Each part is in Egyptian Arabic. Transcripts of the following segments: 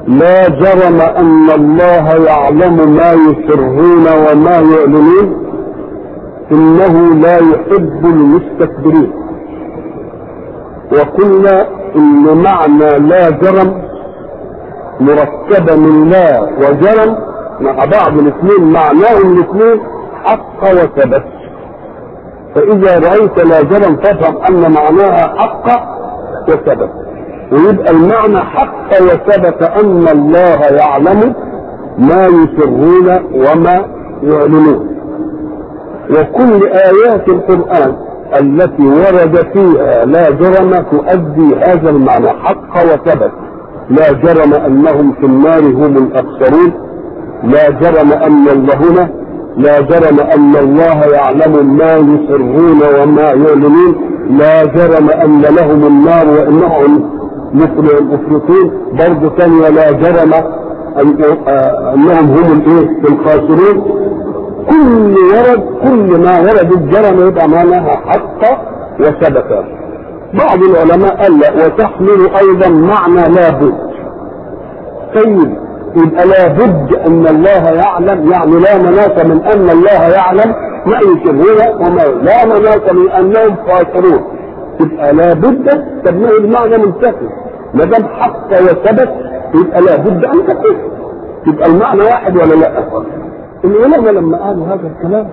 لا جرم ان الله يعلم ما يسرون وما يعلنون انه لا يحب المستكبرين وقلنا ان معنى لا جرم مركبه من لا وجرم مع بعض الاثنين معناهم الاثنين حق وثبت فاذا رايت لا جرم فافهم ان معناها حق وثبت ويبقى المعنى حق وثبت ان الله يعلم ما يسرون وما يعلنون وكل ايات القران التي ورد فيها لا جرم تؤدي هذا المعنى حق وثبت لا جرم انهم في النار هم الاخسرون لا جرم ان الله هنا لا جرم ان الله يعلم ما يسرون وما يعلنون لا جرم ان لهم النار وانهم مفرطون برضه ثانية لا جرم أن انهم هم الايه الخاسرون كل ورد كل ما ورد الجرم يبقى معناها حق وثبت بعض العلماء قال لا وتحمل ايضا معنى لابد طيب يبقى لابد ان الله يعلم يعني لا مناص من ان الله يعلم ما يسرون وما لا مناص من انهم خاسرون يبقى لابد طب ما المعنى منتفي ما دام حق وثبت يبقى لابد ان تقف يبقى المعنى واحد ولا لا؟ العلماء لما قالوا هذا الكلام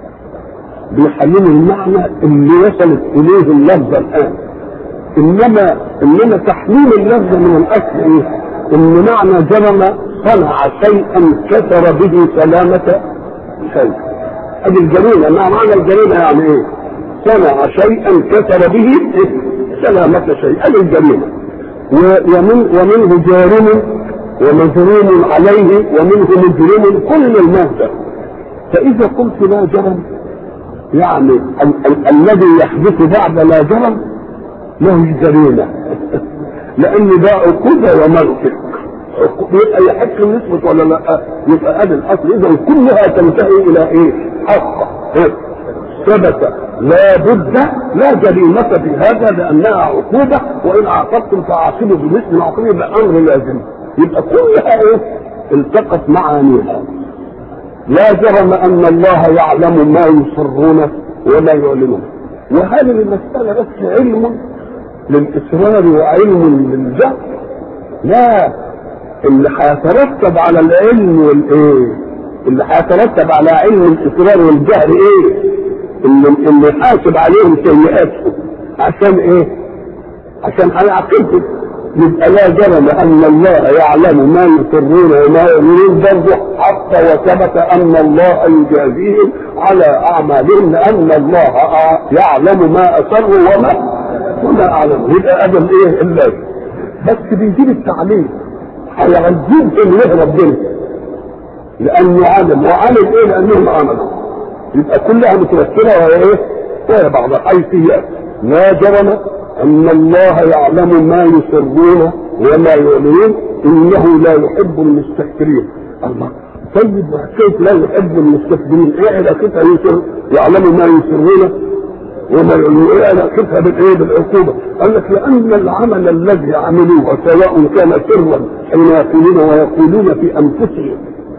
بيحللوا المعنى اللي وصلت اليه اللفظه الان انما انما تحليل اللفظه من الاصل ايه؟ ان معنى جرم صنع شيئا كسر به سلامة شيء ادي الجريمة ما معنى الجريمة يعني ايه صنع شيئا كسر به سلامة شيء ادي الجريمة ومن ومنه جارم ومجروم عليه ومنه مجرم كل المادة فإذا قلت لا جرم يعني ال- ال- الذي يحدث بعد لا جرم له جريمة لأن ده عقوبة ومغفر يبقى يحق يثبت ولا لا يبقى ادي الاصل اذا كلها تنتهي الى ايه حق ثبت لا بد لا جريمة في هذا لأنها عقوبة وإن عاقبتم فعاقبوا بمثل ما عاقبوا بأمر لازم يبقى كلها إيه؟ التقت معانيها لا جرم أن الله يعلم ما يسرون وما يعلنون وهذه المسألة بس علم للإصرار وعلم للجهل لا اللي هيترتب على العلم والايه اللي هيترتب على علم الاصرار والجهل ايه اللي اللي يحاسب عليهم سيئاتهم عشان ايه عشان هيعاقبهم يبقى لا جرم ان الله يعلم ما يسرون وما يعلنون برضه حتى وثبت ان الله يجازيهم على اعمالهم لان الله يعلم ما اسروا وما وما اعلنوا يبقى ادم ايه الا بس بيجيب التعليم هيعذبهم له ربنا لانه علم وعلم ايه لانهم عملوا يبقى كلها متوكله وهي ايه؟ وهي بعض حيثيات لا جرم ان الله يعلم ما يسرون وما يعلنون انه لا يحب المستكبرين الله طيب كيف لا يحب المستكبرين؟ ايه علاقتها يسر يعلم ما يسرون وما يعلنون ايه علاقتها بالايه؟ بالعقوبه؟ قال لك لان العمل الذي عملوه سواء كان سرا حين يقولون ويقولون في انفسهم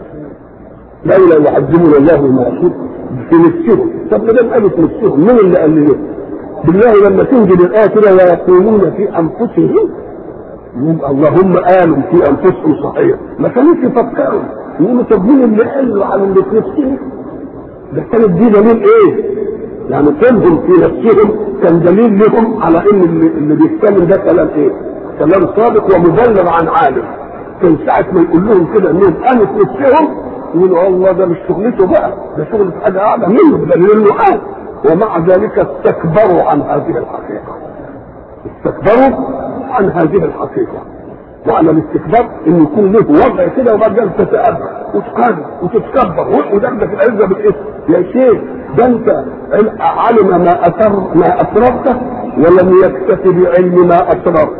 لولا يعذبنا الله بما يشرك في نفسهم طب ما دام قالوا في نفسهم مين اللي قال لي بالله لما تنزل الايه كده ويقولون في انفسهم يبقى اللهم قالوا في انفسهم صحيح ما كانوش يفكروا يقولوا طب مين اللي قالوا على اللي في نفسهم ده كانت دي دليل ايه؟ يعني كلهم في نفسهم كان دليل لهم على ان اللي, اللي بيتكلم ده كلام ايه؟ كلام صادق ومبلغ عن عالم كان ساعة ما يقول لهم كده انهم قالوا في نفسهم يقولوا الله ده مش شغلته بقى ده شغل حاجة أعلى منه ده لأنه قال ومع ذلك استكبروا عن هذه الحقيقة استكبروا عن هذه الحقيقة معنى الاستكبار ان يكون له وضع كده وبعد ذلك تتأبى وتقارن وتتكبر ودخلك العزة بالاسم يا شيخ ده انت علم ما اثر ما اسررته ولم يكتف بعلم ما اسررت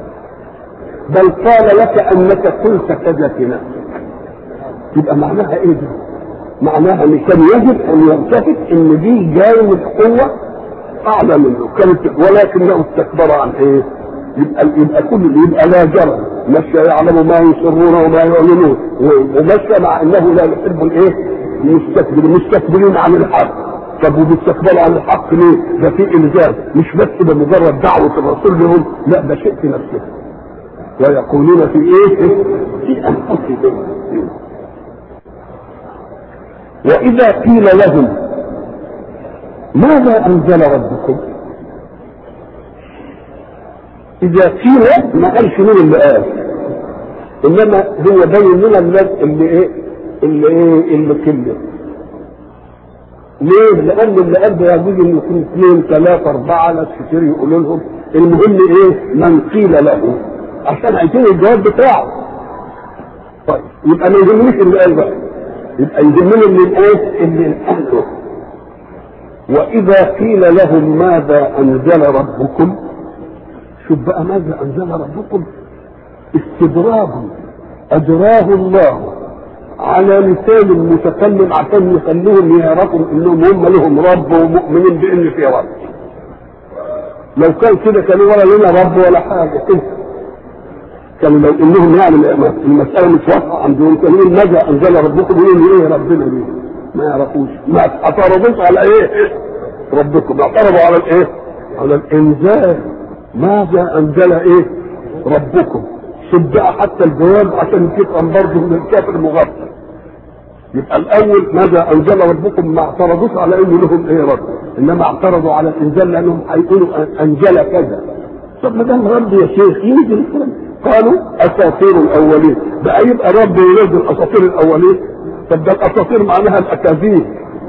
بل قال لك انك قلت كذا في نفسك يبقى معناها ايه دي؟ معناها ان كان يجب ان يلتفت ان دي جاية قوة اعلى منه كانت ولكنه استكبر عن ايه؟ يبقى يبقى كل يبقى لا جرم مشى يعلم ما يسرون وما يعلنون ومشى مع انه لا يحب الايه؟ المستكبرين مستكبرين عن الحق طب وبيستقبلوا عن الحق ليه؟ ده في الزام مش بس بمجرد دعوه الرسول لهم لا ده شيء في نفسهم ويقولون في ايه؟ في انفسهم واذا قيل لهم ماذا انزل ربكم؟ اذا قيل ما قالش مين اللي قال انما هو باين لنا اللي ايه اللي ايه اللي كله ليه؟ لأن اللي قال ده يجوز إن يكون اثنين ثلاثة أربعة ناس كتير يقولوا لهم المهم إيه؟ من قيل له عشان عايزين الجواب بتاعه. طيب يبقى ما يهمنيش اللي قال بقى. يبقى يهمني اللي ايه؟ اللي قال له. وإذا قيل لهم ماذا أنزل ربكم؟ شوف بقى ماذا أنزل ربكم؟ استدراج أجراه الله على لسان المتكلم عشان يخليهم يعرفوا انهم هم لهم رب ومؤمنين بان في رب. لو كان كده كانوا ولا لنا رب ولا حاجه كده. كانوا لو انهم يعني المساله مش واضحه عندهم كانوا يقولوا ماذا انزل ربكم يقولوا ايه ربنا دي؟ ما يعرفوش ما اعترضوش على ايه؟ ربكم اعترضوا على الايه؟ على الانزال ماذا انزل ايه؟ ربكم شوف بقى حتى الجواب عشان تفهم برضه من الكافر المغفل يبقى الاول ماذا انزل ربكم ما اعترضوش على ان لهم ايه رب انما اعترضوا على الانزال لانهم هيقولوا انزل كذا طب ما دام رب يا شيخ ينزل قالوا اساطير الاولين بقى يبقى رب ينزل اساطير الاولين طب ده الاساطير معناها الاكاذيب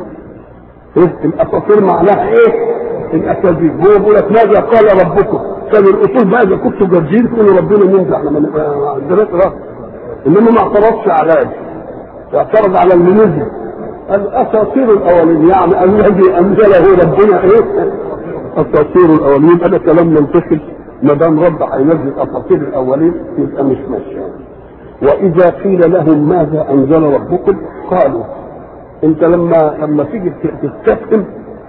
ايه الاساطير معناها ايه الاكاذيب هو بيقول لك ماذا قال ربكم كان الاصول بقى اذا كنتوا جادين تقولوا ربنا ينزل احنا ما عندناش رب انما ما اعترضش على اعترض على المنزل قال اساطير الاولين يعني الذي انزله ربنا ايه اساطير الاولين يبقى ده كلام منتشر ما دام رب هينزل اساطير الاولين يبقى مش ماشي واذا قيل لهم ماذا انزل ربكم قالوا انت لما لما تيجي تستفهم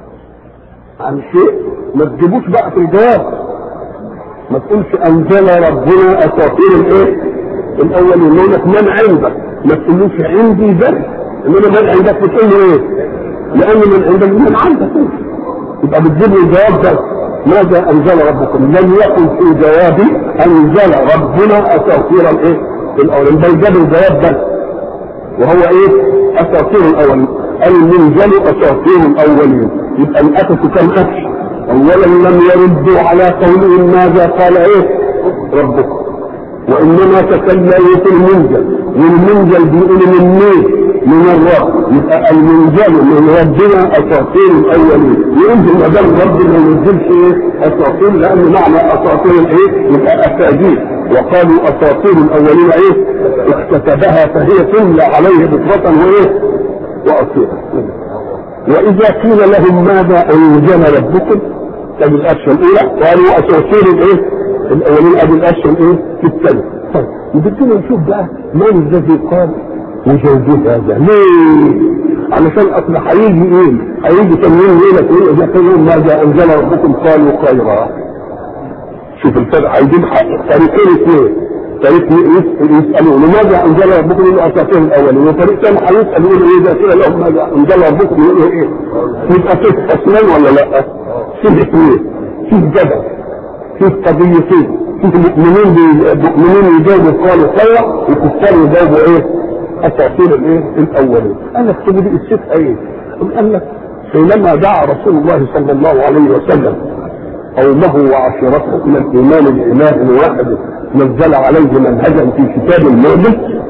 عن شيء ما تجيبوش بقى في الجواب ما تقولش انزل ربنا اساطير الايه الاولين يقول لك من عندك ما تقولوش عندي بس انما من عندك بتقول ايه لان من عندك من عندك يبقى بتجيب لي الجواب ده ماذا انزل ربكم لم يكن في جوابي انزل ربنا اساطير الايه الاولين بل جاب الجواب ده وهو ايه اساطير الاولين المنزل اساطير الاولين يبقى الاتت كم اتش اولا لم يردوا على قولهم ماذا قال ايه ربكم وانما تكلموا في المنزل والمنزل بيقول من مين من الرب يبقى المنزل من ربنا اساطير الاولين ينزل ما دام رب ما ينزلش ايه اساطير لان معنى اساطير الايه يبقى اساجيل وقالوا اساطير الاولين ايه اكتتبها فهي تملى عليه بكرة وايه واصيلا واذا قيل لهم ماذا انزل ربكم ادي الاشياء الاولى قالوا اساطير الايه الاولين ادي الاشياء الايه في الثانيه طيب بدنا نشوف بقى من الذي قال وزوجه هذا ليه؟ علشان اصل هيجي ايه؟ هيجي تنوين ليله تقول اذا كان يوم ماذا انزل ربكم قالوا خيرا شوف الفرق هيجيب طريقين اثنين طريق يسالوا لماذا انزل ربكم يقولوا اساطير الاولين وطريق ثاني هيسال يقولوا ايه اذا قيل لهم ماذا انزل ربكم يقولوا ايه؟ يبقى فيه اصلين ولا لا؟ فيه اثنين فيه جدل فيه قضيتين فيه مؤمنين مؤمنين يجاوبوا قالوا خيرا وكفار يجاوبوا ايه؟ اساطير الايه؟ الاولين. قال لك تقول دي الست ايه؟ قال لك حينما دعا رسول الله صلى الله عليه وسلم قومه وعشيرته الى الايمان باله واحد نزل عليه منهجا في كتاب المؤمن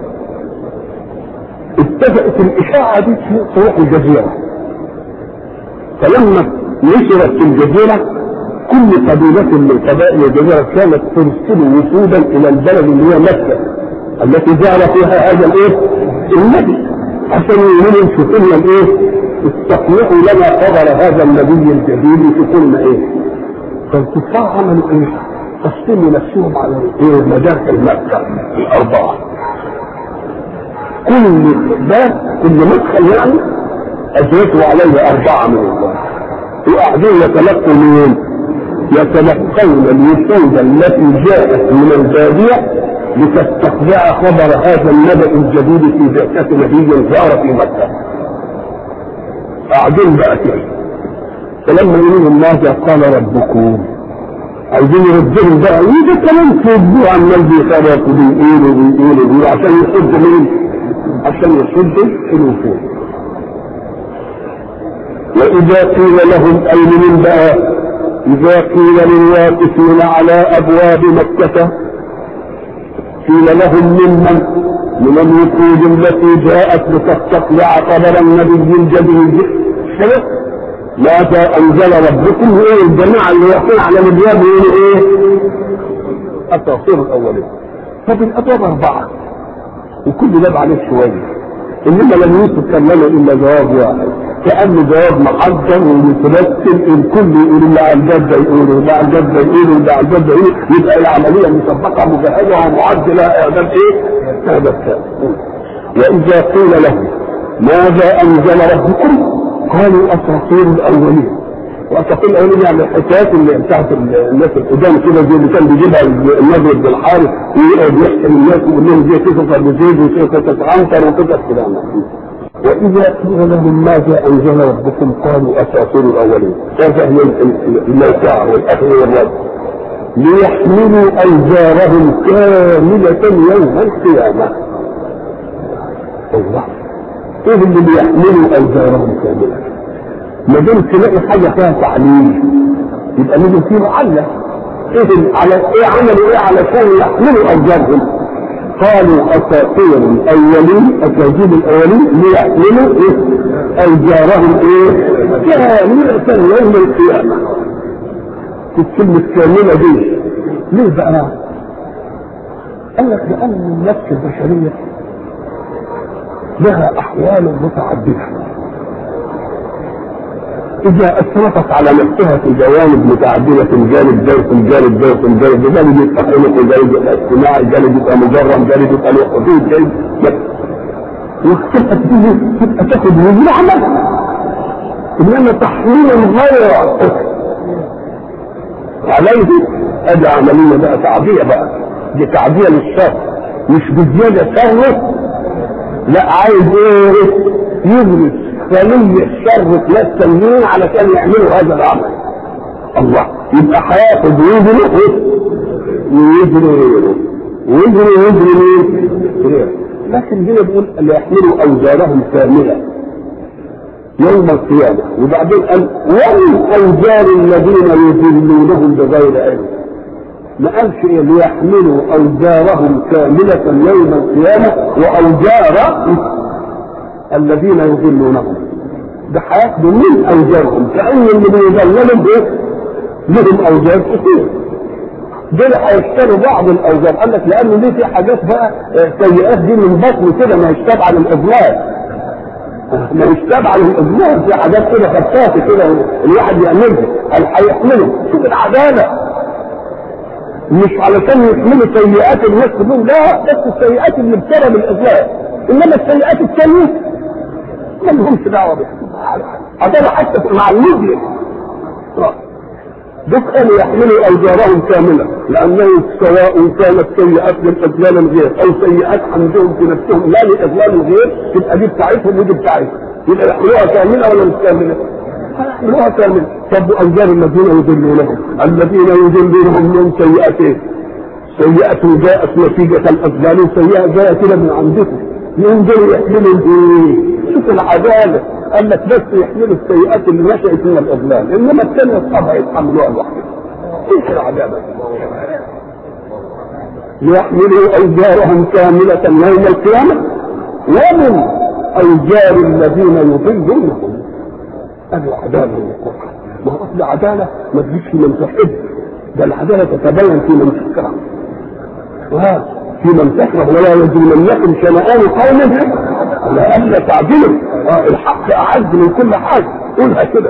اتفقت الاشاعه دي تروح الجزيره فلما نشرت في الجزيره كل قبيلة من قبائل الجزيرة كانت ترسل وفودا إلى البلد اللي هي مكة التي جعل فيها هذا الإيه؟ النبي عشان يقولوا يشوفوا لنا الإيه؟ استقنعوا لنا خبر هذا النبي الجليل يشوفوا لنا إيه؟ فالكفار عملوا إيه؟ قسموا نفسهم على إيه؟ مداخل مكة الأربعة كل باب كل مدخل يعني أجرته عليه أربعة من الله وقاعدين يتلقوا منين؟ يتلقون الوفود التي جاءت من البادية لتستطلع خبر هذا النبأ الجديد في بعثة نبي ظهر في مكة قاعدين بقى كده فلما يقولوا ماذا قال ربكم عايزين يردهم بقى وده كلام كذبوا عمال بيخرجوا بيقولوا بيقولوا بيقولوا عشان يصدوا مين؟ عشان يصدوا الوفود وإذا قيل لهم أي من بقى إذا قيل للواقفين على أبواب مكة قيل لهم ممن من الوقود التي جاءت لتستطلع خبر النبي الجديد ماذا انزل ربكم ايه الجماعه اللي واقفين على الابواب يقولوا ايه؟ التفسير الاولي طب الابواب اربعه وكل باب عليه شويه انما لم يتكلم الا جواب واحد كانه جواب محجر ومتمثل الكل يقول اللي على الباب ده يقوله اللي على الباب ده يقوله اللي على الباب ده يقوله يبقى العمليه مسبقه مجهزه ومعدله اعداد ايه؟ اعداد واذا قيل له ماذا انزل ربكم؟ قالوا اساطير الاولين واساطير الاولين يعني الحكايات اللي بتاعت الناس القدام كده زي اللي كان بيجيبها النبي بن الحارث ويقعد يحكي للناس ويقول لهم دي قصص ابو زيد وقصص عنتر وقصص كده واذا قيل لهم ماذا انزل ربكم قالوا اساطير الاولين هذا هي الموقع والاخذ والرد ليحملوا اوزارهم كامله يوم القيامه الله ايه اللي بيحملوا اوزارهم كامله ما دام تلاقي حاجه فيها تعليل يبقى لازم في معلق ايه على ايه عملوا ايه علشان يحملوا اوزارهم قالوا اساطير الاولين اكاذيب الاولين ليحملوا ايه اوزارهم ايه كامله يوم القيامه الكلمه كامله دي ليه بقى؟ قال لك لان النفس البشريه لها احوال متعدده اذا اسرفت على نفسها في جوانب متعدده في الجانب ده في الجانب ده في الجانب ده جانب يبقى خلق جانب يبقى اجتماعي جانب يبقى مجرم جانب يبقى له حدود جانب واختفت به تبقى تاخد وزن عمل انما تحويل الغير عليه ادي عمليه بقى تعديه بقى دي تعديه للشر مش بزياده شره لا عايز ايه يدرس خلية الشر ثلاث سنين علشان يعملوا هذا العمل الله يبقى هياخد ويجري ويجري غيره ويجري ويجري مين؟ لكن هنا بيقول ليحملوا اوزارهم كامله يوم القيامة وبعدين قال ومن أوزار الذين يذلونهم بغير علم ما قالش ايه ليحملوا اوزارهم كاملة يوم القيامة واوزار الذين يضلونهم ده هياخدوا من اوزارهم كأن اللي بيضللهم ايه لهم اوزار كتير دول هيشتروا بعض الاوزار قال لك لانه ليه في حاجات بقى سيئات دي من بطن كده ما يشتاب عن الاضلال ما يشتاب عن الاضلال في حاجات كده خفافه كده الواحد يعملها قال هيحمله شوف العداله مش علشان يحملوا سيئات الناس كلهم لا بس السيئات اللي بسبب الاذلال انما السيئات الثانيه ما لهمش دعوه بها عداله حتى مع المذنب دول كانوا يحملوا اوزارهم كامله لانه سواء كانت سيئات لاذلال الغير او سيئات عندهم في نفسهم لا لاذلال الغير تبقى دي بتاعتهم ودي بتاعتهم يبقى يحملوها كامله ولا مش كامله؟ هيحملوها كامله طب اوزار الذين يضلونهم الذين يضلونهم من سيئتين سيئة جاءت نتيجة الأذلال وسيئة جاءت كده من عندكم من دول يحملوا ايه؟ شوف العدالة قال لك بس يحملوا السيئات اللي نشأت من الأذلال إنما الثانية أصحابها يتحملوها لوحدهم ايش العدالة؟ ليحملوا أوزارهم كاملة يوم القيامة ومن أوزار الذين يضلونهم هذه العدالة والقرآن ما هو أصل العدالة ما تجيش في من تحب ده العدالة تتبين في من تكره وهذا في من تكره ولا يجرمنكم شنآن قوم على ألا تعدلوا آه الحق أعز من كل حاجة قولها كده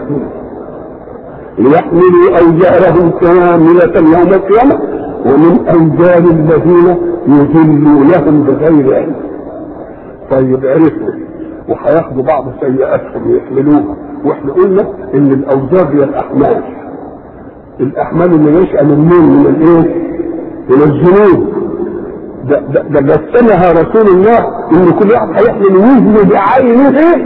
ليحملوا أوزارهم كاملة يوم القيامة ومن أوزار الذين يذلونهم بغير علم طيب عرفوا وهياخدوا بعض سيئاتهم يحملوها واحنا قلنا ان الاوزار هي الاحمال الاحمال اللي يشأ من مين من الايه من الذنوب ده ده, ده بسمها رسول الله ان كل واحد هيحمل وزنه بعينه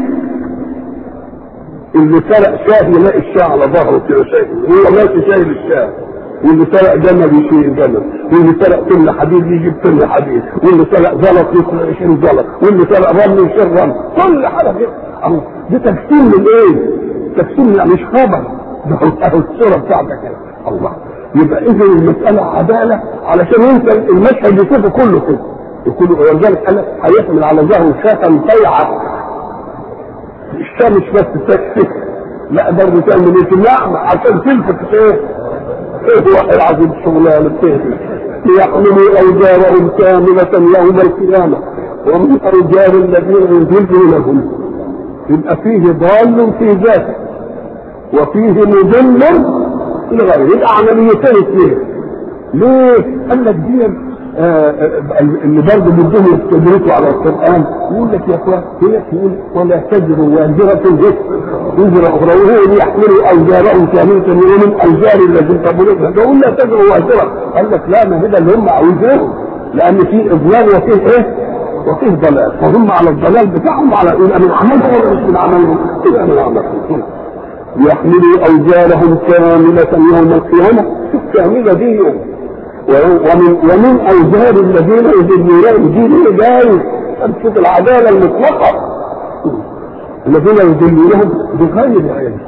اللي سرق شاه يلاقي الشاه على ظهره كده شايل هو ماشي شايل الشاه واللي سرق جمل يشيل جمل واللي سرق طن حديد يجيب طن حديد واللي سرق زلط يشيل زلط واللي سرق رمل يشيل رمل كل حاجه كده اهو ده تقسيم من ايه؟ تقسيم يعني مش خبر ده هو الصوره بتاعتك كده الله يبقى اذا المساله عداله علشان انت المشهد يشوفه كله كده يكون ولذلك قال هيحمل على ظهره شاة طيعه الشاه مش بس تكفي لا برضه تعمل ايه اللحمه عشان تلفت ايه ايه هو العظيم الشغلانه بتهدي ليحملوا اوزارهم كامله يوم القيامه ومن اوزار الذين يضلونهم يبقى فيه ضال في ذاته وفيه مضل لغيره يبقى عمليتين اثنين ليه؟ قال لك دي آه اللي برضه بدهم يستدركوا على القران يقول لك يا اخوان هي تقول ولا تزر وازره وزر اخرى وهو يحملوا اوزارهم كامله ومن اوزار الذين قبلوها ده يقول لا تزر وازره قال لك لا ما هذا اللي هم عاوزينه لان في اضلال وفيه ايه؟ وفيه ضلال فهم على الضلال بتاعهم على يبقى من عملهم ولا مش من عملهم؟ يبقى من عملهم يحملوا اوزارهم كامله يوم القيامه شوف كامله دي يوم ومن ومن اوزار الذين يذلون دي ليه جاي شوف العداله المطلقه الذين يذلونهم بغير علم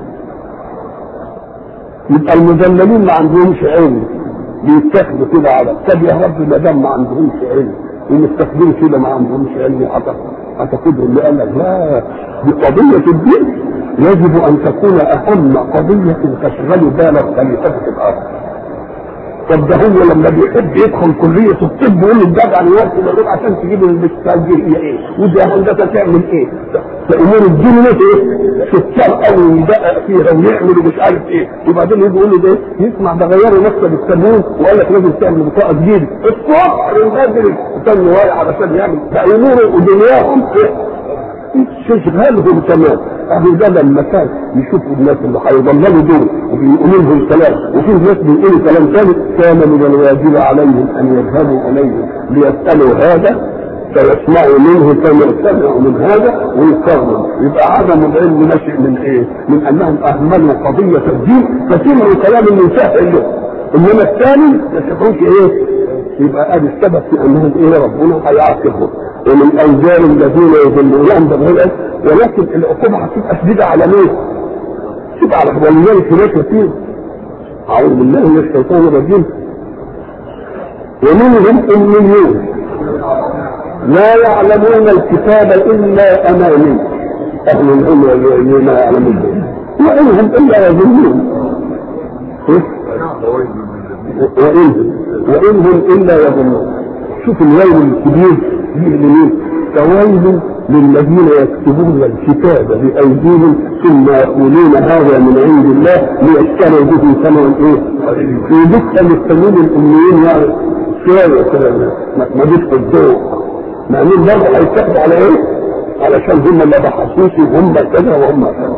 يبقى المذللين ما عندهمش علم بيتخذوا كده على طب يا رب ما دام ما عندهمش علم ومستخدمين كده ما عندهمش علم هتاخدهم اللي قال لك لا دي قضيه الدين يجب ان تكون اهم قضيه تشغل بال الخليفه في الارض طب ده هو لما بيحب يدخل كلية الطب يقول له الجدع الوقت ده عشان تجيب الاستاذ هي ايه؟ ودي هندسة تعمل ايه؟ فأمور الدين ايه؟ ستار قوي يدقق فيها ويعمل ومش عارف ايه، وبعدين يجي يقول له ده يسمع ده غيروا مكتب التموين وقال لك لازم تعمل بطاقة جديدة، الصبح ينزل يستنى واقع علشان يعمل ده أموره ودنياهم ايه؟ تشغلهم تمام اهو ده لما كان يشوفوا الناس اللي هيضللوا دول وبيقولوا لهم كلام وفي ناس بيقولوا كلام ثاني كان من الواجب عليهم ان يذهبوا اليهم ليسالوا هذا فيسمعوا منه كما يسمعوا من هذا ويقرروا يبقى عدم العلم نشئ من ايه؟ من انهم اهملوا قضيه الدين فسمعوا كلام المسهل له انما الثاني ما سمعوش ايه؟ يبقى ادي السبب في انهم ايه ربنا هيعاقبهم ومن اوزار الذين يضلونهم بغير ولكن العقوبه هتبقى شديده على مين؟ تبقى على ولذلك هناك كثير اعوذ بالله من الشيطان الرجيم ومنهم اميون لا يعلمون الكتاب الا اماني اهل العلم لا يعلمون وانهم الا يظنون وانهم وانهم الا يظنون شوف الويل الكبير لمين فويل للذين يكتبون الكتاب بايديهم ثم يقولون هذا من عند الله ليشتروا به ثمنا ايه؟ ودكة مستنين الاميين يعني شوية كده ما دكة الذوق مع مين برضه هيتاخدوا على ايه؟ علشان هم اللي بحثوش وهم كذا وهم كذا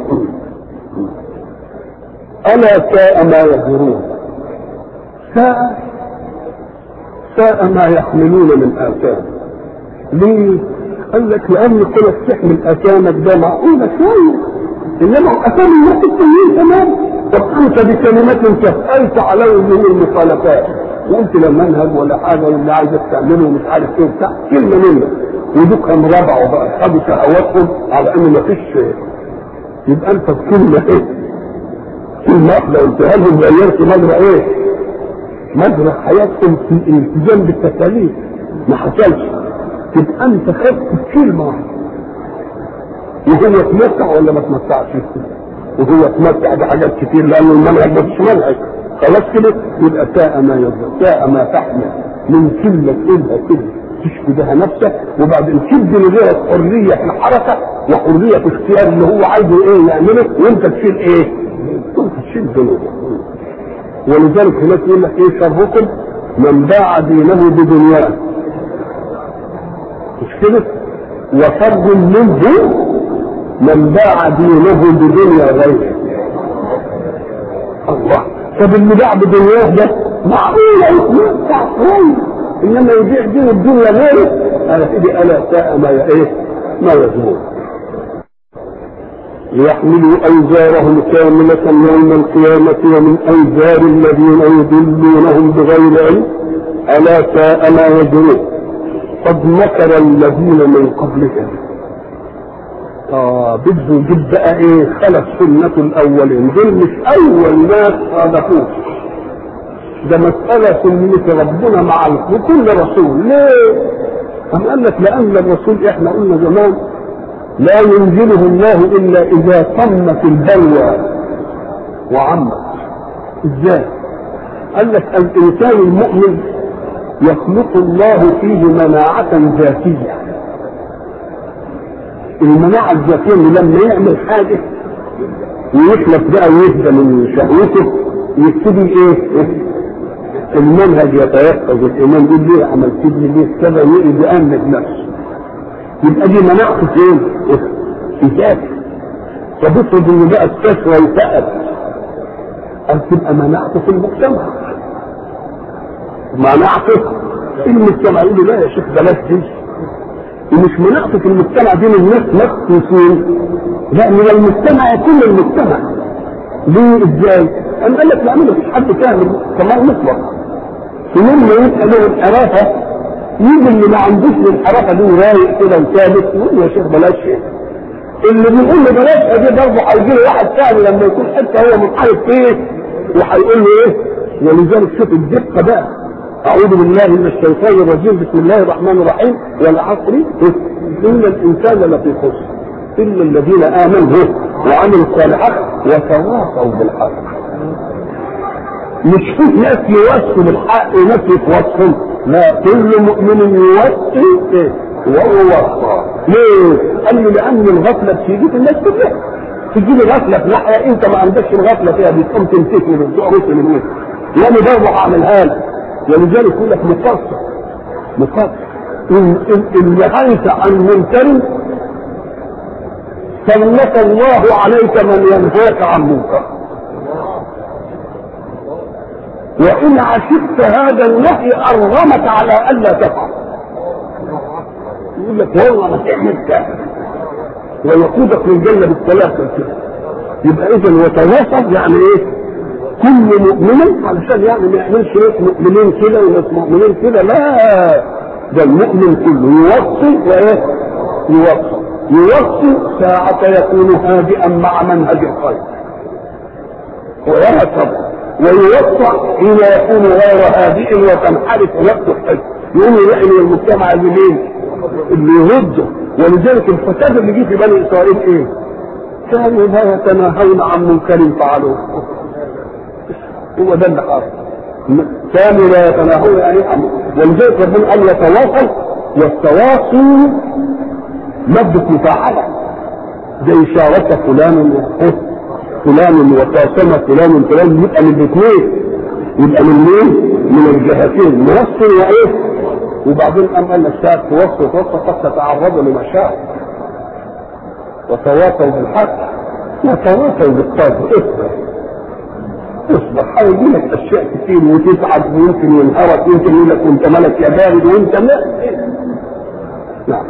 ألا ساء ما يزرون ساء ساء ما يحملون من آثام ليه؟ قال لك لأن كونك تحمل آثامك ده معقولة شوية إنما آثام الناس التانيين تمام طب أنت بكلمات سهلت عليهم من المخالفات وقلت لا منهج ولا حاجة واللي عايزك تعمله ومش عارف ايه وبتاع كلمة منك ودوك ربعوا بقى خدوا شهواتهم على ان مفيش يبقى انت بكلمة ايه؟ كلمة واحدة قلتها لهم غيرت مجرى ايه؟ مجرى حياتهم في الالتزام بالتكاليف ما حصلش تبقى انت خدت كلمه واحده وهو اتمتع ولا ما اتمتعش وهو اتمتع بحاجات كتير لانه المنهج ما فيش منهج خلاص كده يبقى ساء ما يضر ساء ما تحمل من كلمه تقولها كده تشفي بها نفسك وبعدين تدي لغيرك حريه في الحركه وحريه في اختيار اللي هو عايزه ايه يعمله وانت تشيل ايه؟ انت تشيل ذنوبه ولذلك هناك يقول لك ايه شركم من باع دينه بدنياه مش كده وفرد منه من باع دينه بدنيا غيره الله طب اللي باع بدنياه ده معقوله يتمتع شويه انما يبيع دين الدنيا غيره انا سيدي الا ساء ما ايه ما يزمون ليحملوا اوزارهم كاملة يوم القيامة ومن اوزار الذين يضلونهم بغير علم الا ساء ما يزرون قد مكر الذين من قبلهم اه بده يجيب بقى ايه خلف سنة الاولين دول مش اول ناس صادقوه ده مسألة سنة ربنا مع كل رسول ليه؟ أم قال لك لأن الرسول احنا قلنا زمان لا ينزله الله إلا إذا طمت البلوى وعمت ازاي؟ قال لك الإنسان المؤمن يخلق الله فيه مناعة ذاتية المناعة الذاتية اللي لما يعمل حاجة ويخلص بقى ويهدى من شهوته يبتدي ايه؟ المنهج يتيقظ الايمان يقول ليه عملت لي ليه كذا يقعد يأنب نفسه يبقى دي مناعته فين؟ في ذاته فبفرض ان بقى استشفى وتأب أن تبقى مناعته في المجتمع مناعته في المجتمع يقول له لا يا شيخ بلاش دي ومش مناعته في المجتمع دي من الناس مخصوصين لا من المجتمع كل المجتمع ليه ازاي؟ أنا قال لك لا ما فيش حد كامل كمان مطلق يوم ما يبقى له الحرافه يجي اللي ما عندوش الحرافه دي رايق كده وثابت يقول يا شيخ بلاش شيء اللي بيقول له بلاش دي برضه هيجي له واحد ثاني لما يكون حتى هو منحرف فيه وهيقول له ايه ولذلك شوف الدقه بقى اعوذ بالله من الشيطان الرجيم بسم الله الرحمن الرحيم والعصر ان الانسان لفي خسر الا الذين امنوا وعملوا الصالحات وتواصوا بالحق مش في ناس يوصوا بالحق وناس يتوصوا لا كل مؤمن يوصي ايه ويوصى ليه؟ قال لي لان الغفله بتيجي في الناس كلها تجي لي غفله في ناحيه انت ما عندكش الغفله فيها بتقوم تمسكني من فوق راسي من وسط وانا برضه هعملها لك ولذلك يقول لك مقصر مقصر ان ان نهيت عن منكر سلط الله عليك من ينهاك عن منكر وإن عشقت هذا النهي أرغمك على ألا تفعل يقول لك والله ما تعمل كذا ويقودك للجنة بالثلاثة كده يبقى إذا وتواصل يعني إيه؟ كل مؤمن علشان يعني ما يعملش ناس مؤمنين كده وناس مؤمنين كده لا ده المؤمن كله يوصي وإيه؟ يوصي يوصي ساعة يكون هادئا مع منهج الخير ويهتم ويوسع حين يكون غير هادئ وتنحرف نفسه الحج يقوم يلاقي من المجتمع اللي مين؟ اللي يرده ولذلك الفساد اللي جه في بني اسرائيل ايه؟ كانوا لا يتناهون عن منكر فعلوه هو ده اللي حاصل كانوا لا يتناهون يعني عن ولذلك ربنا قال يتواصل والتواصل مادة مفاعلة زي شارك فلان فلان وقاسم فلان فلان يبقى من الاثنين يبقى من مين؟ من الجهتين موصل وايه؟ وبعدين قام قال لك ساعة توصل توصل قد تتعرضوا لمشاعر وتواصوا بالحق وتواصوا بالصبر اصبر اصبر هيجي لك اشياء كتير وتتعب ويمكن ينهرك ويمكن يقول لك وانت ملك يا بارد وانت لا نعم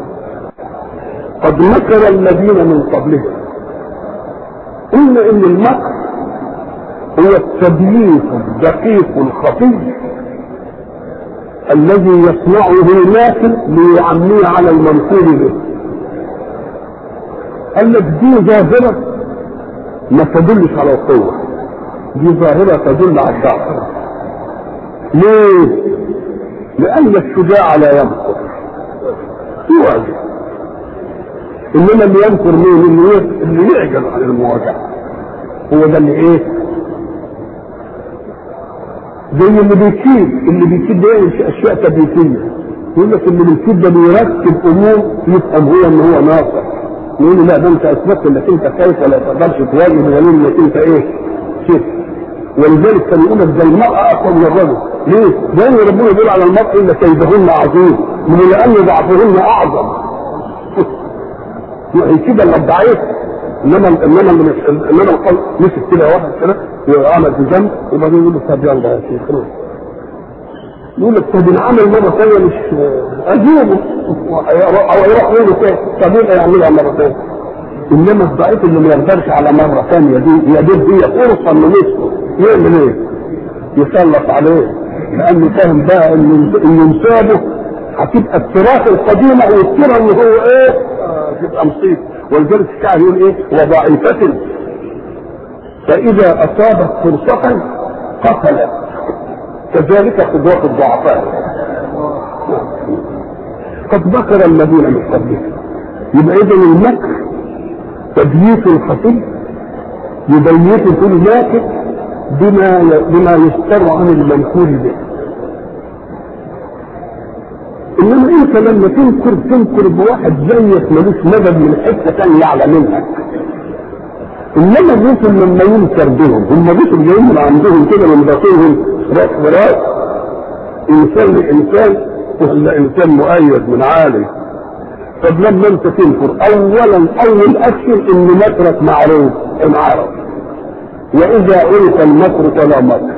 قد مكر الذين من قبلهم قلنا ان المكر هو التبييت الدقيق الخفي الذي يصنعه الماكر ليعميه على المنصور به قال لك دي ظاهرة ما تدلش على القوة دي ظاهرة تدل على الضعف ليه؟ لأن الشجاع لا يمكر يواجه انما اللي ينكر مين اللي اللي يعجز عن المواجهه هو ده اللي ايه زي اللي بيكيد اللي بيكيد ده اشياء تبريكيه يقول لك اللي بيكيد ده بيرتب امور يفهم هو ان هو ناصح يقول له لا ده انت اثبتت انك انت خايف ولا تقدرش تواجه بدليل انك انت ايه شف ولذلك كان يقول لك ده المرأة أقوى من الرجل، ليه؟ لأن ربنا يقول على المرأة إن كيدهن عظيم، من لأن ضعفهن أعظم. يعني كده اللي ضعيف انما انما انما القلب مسك كده واحد كده وعمل في جنب وبعدين يقول له طب يلا يا شيخ يقول لك طب العمل مره ثانيه مش اجيبه او يروح يقول له طب يبقى يعملها مره ثانيه انما الضعيف اللي ما يقدرش على مره ثانيه دي هي دي هي فرصه انه يسكت يعمل ايه؟ يسلط عليه لانه فاهم بقى ان ان انسابه هتبقى التراث القديمه والترى ان هو ايه؟ آه، تبقى مصيبه ولذلك الشاعر يقول ايه؟ وضعيفة فإذا أصابت فرصة قتلت كذلك قدوة الضعفاء قد مكر الذين من قبلهم يبقى إذا المكر تبييت الخطيب يبيت كل ماكر بما بما يستر عن المنكور به انما انت لما تنكر تنكر بواحد زيك ملوش مدد من حته ثانيه اعلى منك انما الرسل لما ينكر بهم هم الرسل جايين من عندهم كده من باطنهم راس براس انسان لانسان ولا انسان مؤيد من عالي طب لما انت تنكر اولا اول اكشن ان مكرك معروف انعرف واذا عرف المكر فلا مكر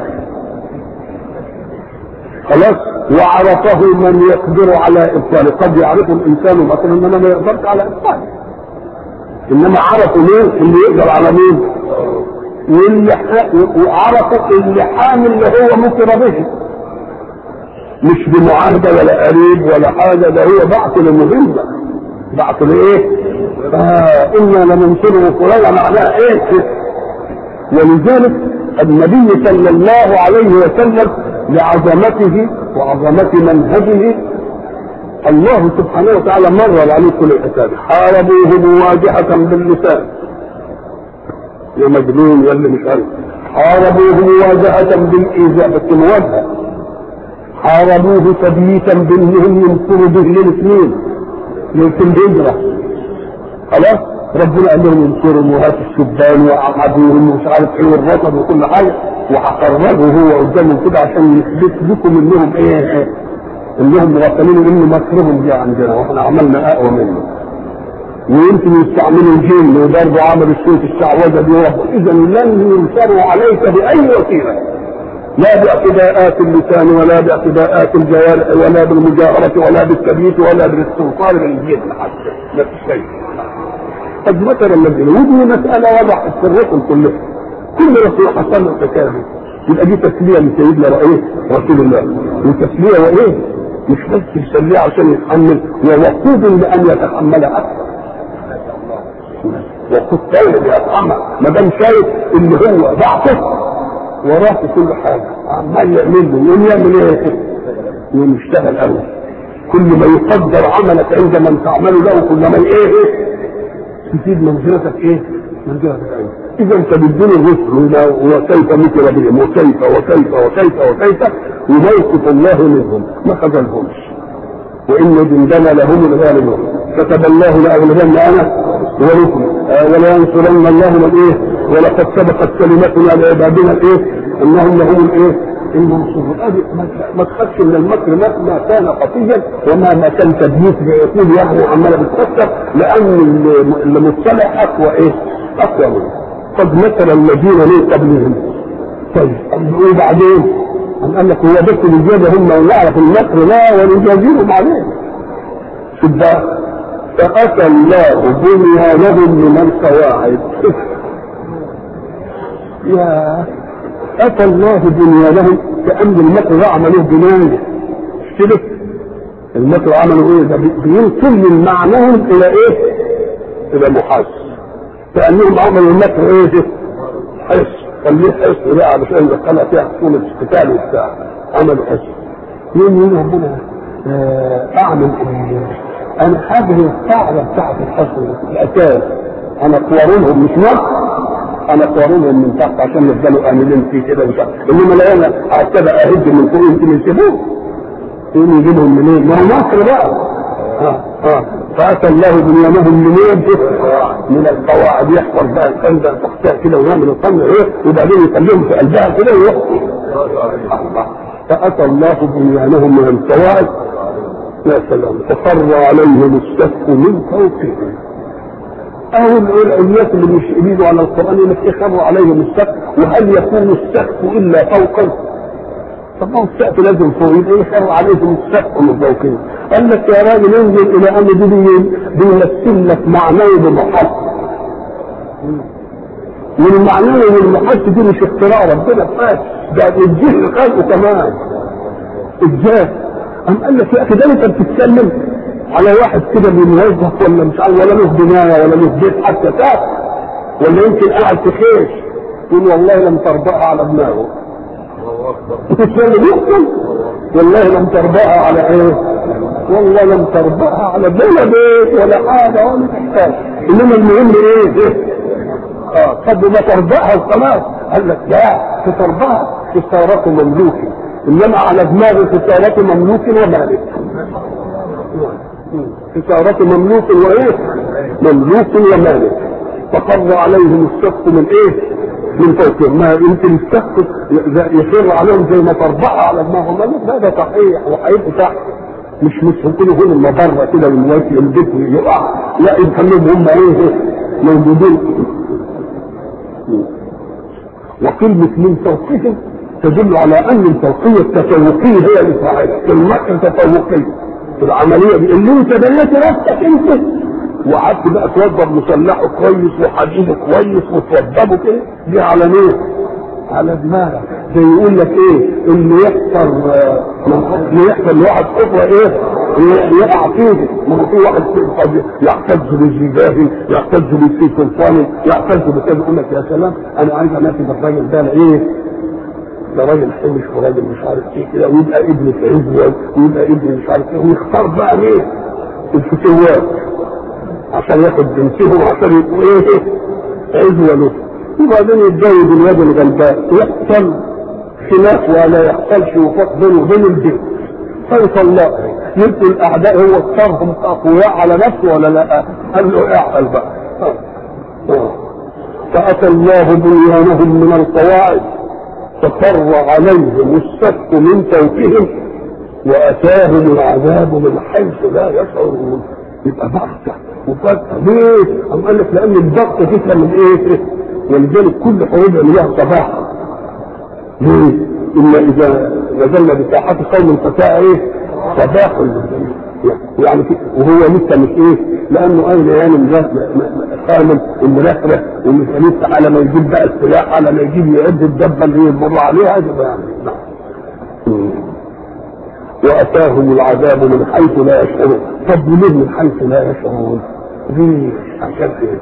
خلاص وعرفه من يقدر على ابطاله قد يعرف الانسان مكر انما ما يقدرش على ابطاله انما عرفوا مين اللي يقدر على مين واللي وعرفوا اللي حامل اللي هو مكر به مش بمعاهده ولا قريب ولا حاجه ده هو بعث لمهمه بعث لايه؟ آه انا لننصره فلان معناها ايه؟ ولذلك النبي صلى الله عليه وسلم لعظمته وعظمه منهجه الله سبحانه وتعالى مرر عليه كل الحساب حاربوه مواجهة باللسان يا مجنون يا اللي مش عارف حاربوه مواجهة بالإيذاء بس مواجهة حاربوه تبييتا بانهم ينصروا به للاثنين في الهجرة خلاص ربنا قال لهم انصروا وهات الشبان وقعدوهم ومش عارف ايه والرطب وكل حاجه وهقربه هو قدامهم كده عشان يثبت لكم انهم ايه انهم مغفلين ان مكرهم جه عندنا واحنا عملنا اقوى منه ويمكن يستعملوا الجن وبرضه عملوا الصوت الشعوذه دي اذا لن ينصروا عليك باي وسيله لا باعتداءات اللسان ولا باعتداءات الجوارح ولا بالمجاهرة ولا بالتبييت ولا بالاستنصار بالجيد حتى ما فيش شيء قد مكر الذين ودي مسألة وضحت في الرسل كلها كل رسول حصل له تكامل يبقى دي تسلية لسيدنا ايه رسول الله وتسلية وايه مش بس يسليه عشان يتحمل ووقود لان يتحمل اكثر وقود طيب يتحمل ما دام شايف ان هو ضعفه وراه في كل حاجه عمال يعمل له يقوم يعمل ايه؟ يقوم يشتغل قوي كل ما يقدر عملك عند من تعمل له كل ما ايه ايه تزيد منزلتك ايه؟ منزلتك ايه؟ اذا انت بتدين الرسل وكيف مكر بهم وكيف وكيف وكيف وكيف وموقف الله منهم ما خذلهمش وان جندنا لهم الغالبون كتب الله لاغلبن انا ورسلي آه ولا ينصرن الله من ايه ولقد سبقت كلمتنا لعبادنا الايه انهم لهم الايه المنصورون ما تخافش من المكر مهما كان خفيا ومهما كان تبييت بيقول يعني عماله بتكسر لان اللي مطلع اقوى ايه؟ اقوى منه قد مثل الذين من قبلهم طيب ايه بعدين؟ أم قال لك هو بس الإجابة هم يعرف المكر لا ونجازيهم عليه شوف بقى فأتى الله بنيانهم من القواعد يا أتى الله بنيانهم كأن المكر ده عملوه بناية مش كده؟ المكر عملوا ايه؟ ده بينقل من معناهم إلى ايه؟ إلى محاس كأنهم عملوا المكر ايه؟ حس خليه حس بقى علشان دخلها فيها حكومة القتال وبتاع عملوا حس يوم يقول ربنا اعمل ايه؟ انا حاجه القاعده بتاعت الحصر الاساس انا قوارونهم مش نص انا قوارونهم من تحت عشان يفضلوا امنين في كده وش انما لا انا ابتدى اهد من فوق يمكن يسيبوه يقوم يجيبهم منين؟ ما هو مصر بقى اه اه فاتى الله بنيانهم منين؟ من القواعد يحفظ بقى الخندق تحتها كده ويعمل القمع ايه وبعدين يخليهم في قلبها كده ويحفظ فاتى الله بنيانهم من القواعد يا سلام فخر عليهم السقف من فوقهم أو الناس اللي مش يريدوا على القرآن يقول لك خروا عليهم السقف وهل يكون السقف إلا فوقا؟ طب ما هو السقف لازم فوق يبقى يخر عليكم السقف من فوقين قال لك يا راجل انزل الى ان دي بيمثل لك معنوي بمحط والمعنوي والمحط دي مش اختراع ربنا فات ده الجهل خلقه كمان الجهل قام قال لك يا اخي ده انت بتتكلم على واحد كده بيموظف ولا مش عارف ولا له بنايه ولا له بيت حتى تاف ولا يمكن قاعد في خيش يقول والله لم تربأها على دماغه تتكلم يقتل والله لم تربأها على ايه والله لم تربأها على ولا بيت ولا حاجه ولا تحتاج انما المهم ايه اه طب ما تربأها وخلاص قال لك لا تتربأها في ثارات مملوكي انما على دماغه في ثارات مملوك ومالك في ثارات مملوك وايه مملوك ومالك فقر عليهم السقف من ايه من فوقهم ما يمكن السقف يخر عليهم زي ما تربعها على دماغهم لا ده صحيح وهيبقوا تحت مش مش هيكونوا هنا المبرة كده من وقت البيت يقع لا يخليهم هم ايه موجودين وكلمة من فوقهم تدل على ان الفوقية التفوقية هي اللي فاعلة المكة تفوقية في العملية دي اللي انت بنيت نفسك انت وقعدت بقى توضب مسلحه كويس وحديده كويس وتوضبه كده دي على مين؟ على دماغك زي يقول لك ايه اللي يحصل اللي يحصل لواحد خطوه ايه يقع فيه ما هو في واحد قد يعتز بزجاجه يعتز بسيف سلطانه يعتز بكذا يقول لك يا سلام انا عايز انافس الراجل ده ايه ده راجل حمش وراجل مش عارف ايه كده ويبقى ابن في عزوه ويبقى ابن مش عارف ايه ويختار بقى مين الفتوات عشان ياخد بنتهم عشان يبقوا ايه عزوه له وبعدين يتجوز الواد الغلبان يحصل خلاف ولا يحصلش وفاق بينه وبين البيت فيطلق يبقوا الاعداء هو اختارهم اقوياء على نفسه ولا لا؟ قال له اعقل بقى فاتى الله بنيانهم من القواعد فقر عليهم السقف من فوقهم واتاهم العذاب من حيث لا يشعرون يبقى بغتة وفجأة ليه؟ أم قال لك لأن البغتة تفهم من إيه؟ ولذلك كل حروب عملها صباحا ليه؟ إلا إذا نزلنا بساحات قوم فساء إيه؟ صباح يعني وهو لسه مش ايه لانه اين يعني خامل ومرخرة ومش لسه على ما يجيب بقى السلاح على ما يجيب يعد الدبه اللي يمر عليها يبقى يعني واتاهم العذاب من حيث لا يشعرون طب ليه من حيث لا يشعرون؟ ليه؟ عشان ايه؟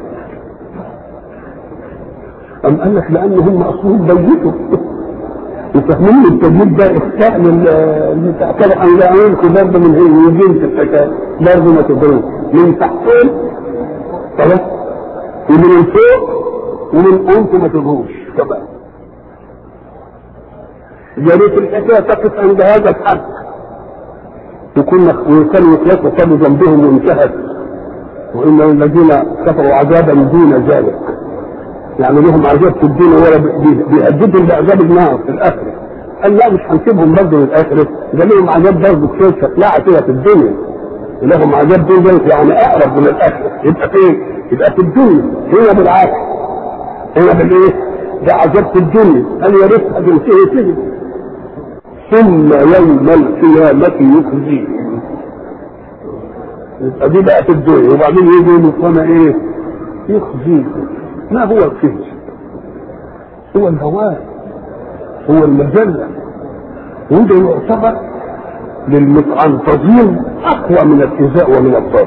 أم قال لك لأن هم أصلهم بيتوا وفاهمين التجديد ده إخفاء اللي تعتبر أن لا يلقوا ضرب من هي ويجين في الحكاية برضه ما تدروش من تحتهم خلاص ومن فوق ومن أنتم ما تدروش كمان يا ريت الحكاية تقف عند هذا الحد وكنا وكانوا يخلصوا كانوا جنبهم وانتهت وإن الذين كفروا عذابا دون ذلك يعني لهم عذاب في الدنيا ولا بيهددهم بعذاب النار في الاخره قال لا مش هنسيبهم برضه للاخره ده لهم عذاب برضه كتير شكلها كده في الدنيا لهم عذاب دول يعني اقرب من الاخره يبقى فين؟ يبقى في الدنيا هنا بالعكس هنا بالايه؟ ده عذاب في الدنيا قال يا ريت هتنتهي كده ثم يوم القيامة يخزيهم يبقى دي بقى في الدنيا وبعدين يجي يقول ايه؟ يخزيهم ما هو الكذب هو الهوان هو المذلة وده يعتبر للمتعنطزين أقوى من الإيذاء ومن الضرب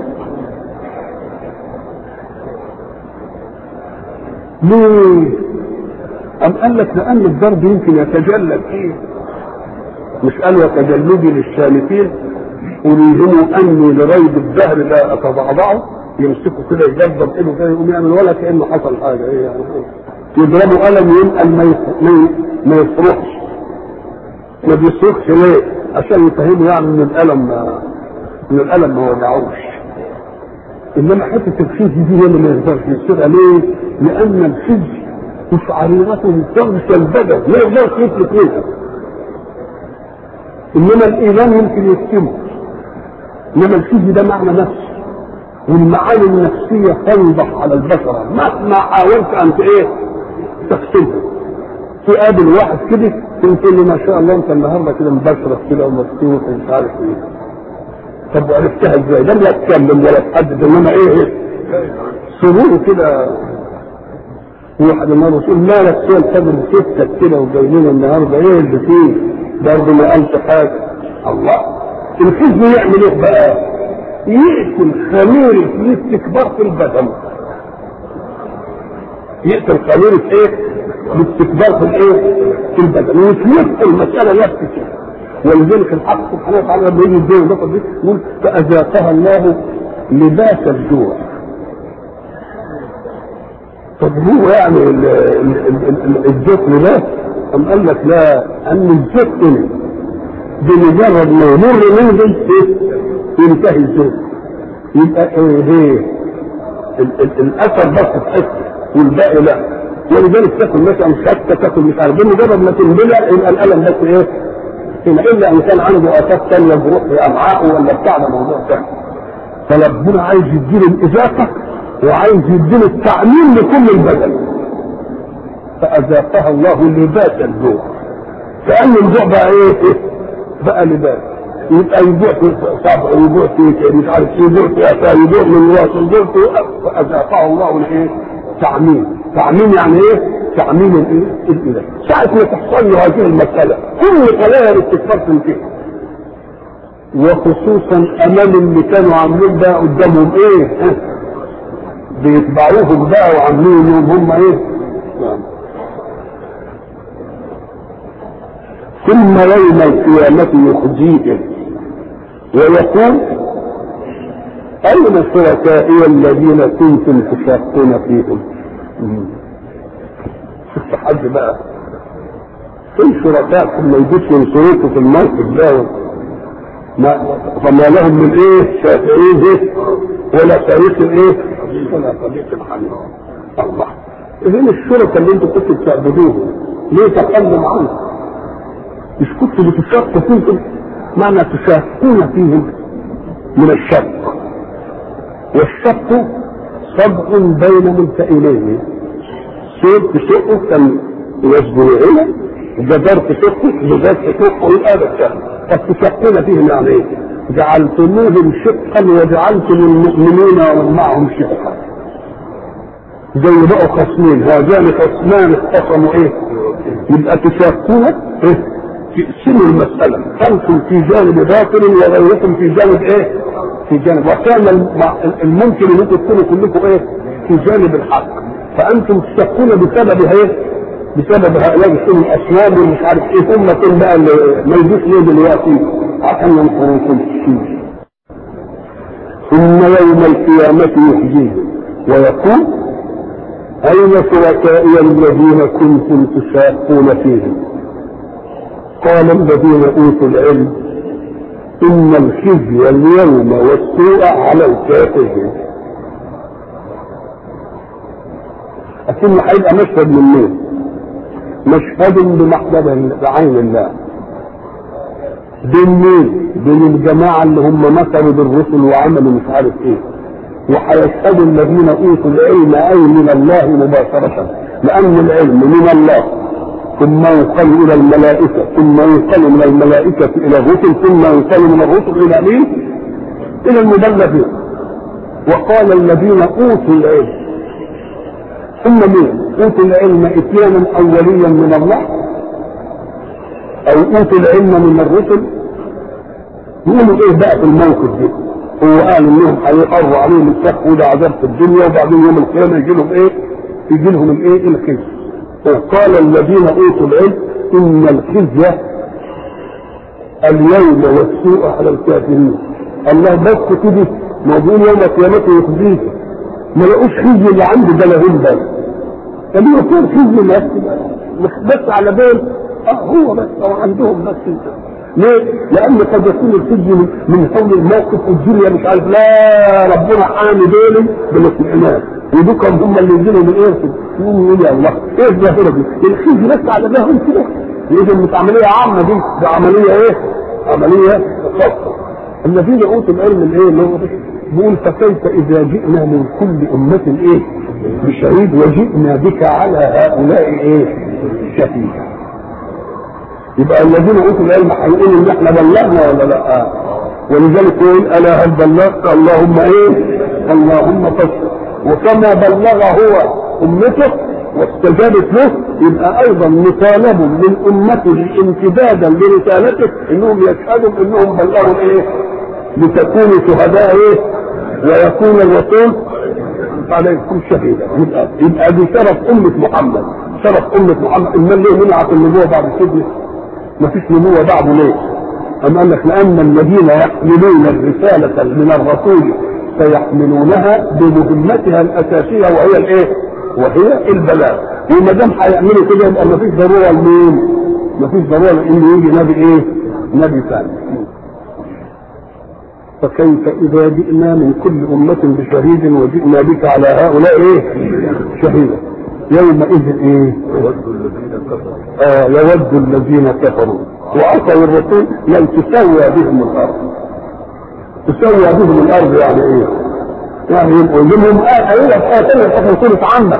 ليه؟ أم قال لك لأن الضرب يمكن يتجلى فيه مش قال وتجلدي للشامتين وليهموا أني لريب الدهر لا أتضعضعه يمسكوا كده يجذب ايده كده يقوم يعمل ولا كانه حصل حاجه ايه يعني يضربوا قلم ينقل ما ما يصرخش ما بيصرخش ليه؟ عشان يفهموا يعني ان الالم ما ان الالم ما وجعوش انما حته الخزي دي هي اللي ما يقدرش يصير ليه؟ لان الخزي مش عريضته تغشى البدن ما يقدرش يفلت منها انما الايمان يمكن يكتمه انما الخزي ده معنى نفسه والمعاني النفسية تنضح على البشر مهما حاولت أن إيه تقسمها تقابل واحد كده تقول تقول لي ما شاء الله انت النهارده كده مبشرك كده ومبسوط ومش عارف ايه طب وعرفتها ازاي؟ لم لا اتكلم ولا اتحدث انما ايه ايه سرور كده واحد النهارده يقول مالك فين فجر ستك كده وجايين النهارده ايه اللي فيه؟ برضه ما قالش حاجه الله الحزب يعمل ايه بقى؟ يقتل خميرة الاستكبار في البدن يقتل خميرة ايه؟ الاستكبار في الايه؟ في البدن ويتلف المسألة نفسها كده ولذلك الحق سبحانه وتعالى لما يجي الدين البطل دي يقول فأذاقها الله لباس الجوع طب هو يعني الجوع لباس أم قال لك لا أن الجوع هنا بمجرد ما يمر منزل ينتهي الجوع يبقى ايه ايه الاثر بس في حته والباقي لا ولذلك تاكل مثلا شتى تاكل مش عارف بمجرد ما تنبلع يبقى الالم بس ايه هنا الا ان كان عنده اساس ثانيه بروح في امعائه ولا بتاع ده موضوع ثاني فربنا عايز يديله الاذاقه وعايز يديله التعليم لكل البدن فاذاقها الله لباس الجوع كان الجوع بقى ايه؟ بقى لباس يبقى يجوع في صبع ويجوع في مش عارف يجوع في افاه يجوع من راس يجوع في فاذاقه الله الايه؟ تعميم تعميم يعني ايه؟ تعميم الايه؟ الاله ساعة ما تحصل له هذه المسألة كل خلايا الاستكبار تنتهي وخصوصا امام اللي كانوا عاملين بقى قدامهم ايه؟ ها؟ بيتبعوهم بقى وعاملين انهم هم ايه؟ ثم يوم القيامة يخزيهم ويقول أين شركائي الذين كنتم تشاقون فيهم؟ شفت حد بقى فين شركائكم ما يجوش ينصروكم في الموقف ده ما فما لهم من ايه شافعين ولا شريك الايه ولا صديق الحميد الله فين الشركاء اللي انتم كنتوا بتعبدوهم ليه تقدم عنهم مش كنتوا بتشاقوا فيهم معنى تشاقون فيهم من الشق والشق صبع بين ملتئمين سير تشقه كان يصبر هنا جدار تشقه جدار تشقه يبقى ده طب تشقون فيهم يعني ايه؟ جعلتموهم شقا وجعلتم المؤمنين معهم شقا زي بقوا خصمين هذان خصمان اختصموا ايه؟ يبقى تشاقون ايه؟ تقسموا المسألة أنتم في جانب باطل وغيركم في جانب إيه؟ في جانب وكان الممكن أن أنتم تكونوا كلكم إيه؟ في جانب الحق فأنتم تشقون بسبب إيه؟ بسبب هؤلاء الشؤون الأصنام ومش عارف إيه هم كل بقى اللي ما يجوش ليه دلوقتي عشان ينصروكم فيه ثم يوم القيامة يحييهم ويقول أين شركائي الذين كنتم تشاقون فيهم؟ قال الذين اوتوا العلم ان الخزي اليوم والسوء على الكافرين اكن هيبقى مشهد من مين مشهد بمحضر بعين الله بين مين بين الجماعة اللي هم مثلوا بالرسل وعملوا مش عارف ايه وهيشهد الذين اوتوا العلم اي من الله مباشرة لان العلم من الله ثم ينقل الى الملائكه ثم ينقل من الملائكه الى الرسل ثم ينقل من الرسل الى مين؟ الى المبلغين وقال الذين اوتوا العلم ثم مين؟ اوتوا العلم اتيانا اوليا من الله او اوتوا العلم من الرسل يقولوا ايه بقى في الموقف ده؟ هو قال انهم هيقروا عليهم الشق وده عذاب في الدنيا وبعدين يوم القيامه يجي لهم ايه؟ يجي لهم الايه؟ الخزي وقال الذين اوتوا العلم ان الخزي اليوم والسوء على الكافرين الله بس كده موضوع يوم القيامة يخزيه ما لقوش خزي اللي عنده ده لهم بس طب يكون خزي بس بس على بال اه هو بس او عندهم بس ليه؟ لأن قد يكون الخزي من حول الموقف والدنيا مش عارف لا ربنا حامي دول بالاطمئنان ودول هم اللي ينزلوا من ايه يقول يا الله ايه الظاهره دي؟ الخزي بس على بالهم كده لازم مش عمليه عامه دي ده عمليه ايه؟ عمليه خاصه الذين اوتوا العلم الايه اللي هو بيقول فكيف اذا جئنا من كل امه ايه؟ بشهيد وجئنا بك على هؤلاء ايه؟ شهيدا يبقى الذين اوتوا العلم هيقولوا ان احنا بلغنا ولا لا ولذلك يقول الا هل بلغت اللهم ايه اللهم فاشهد وكما بلغ هو امته واستجابت له يبقى ايضا مطالب من امته امتدادا لرسالته انهم يشهدوا انهم بلغوا ايه لتكونوا شهداء ايه ويكون الرسول عليكم شهيدا يبقى يبقى دي شرف امه محمد شرف امه محمد امال ليه منعت النبوه بعد سجنه ما فيش نبوه بعده ليه؟ أم قال لك لأن الذين يحملون الرسالة من الرسول سيحملونها بمهمتها الأساسية وهي الإيه؟ وهي البلاغ وما دام هيعملوا كده يبقى ما فيش ضرورة لمين؟ ما فيش ضرورة إن يجي نبي إيه؟ نبي ثاني فكيف إذا جئنا من كل أمة بشهيد وجئنا بك على هؤلاء إيه؟ شهيدا يومئذ إيه؟ آه يود الذين كفروا وعصوا الرسول لن تسوى بهم الارض تسوى بهم الارض يعني ايه؟ يعني يبقوا منهم آية آية في سورة عامة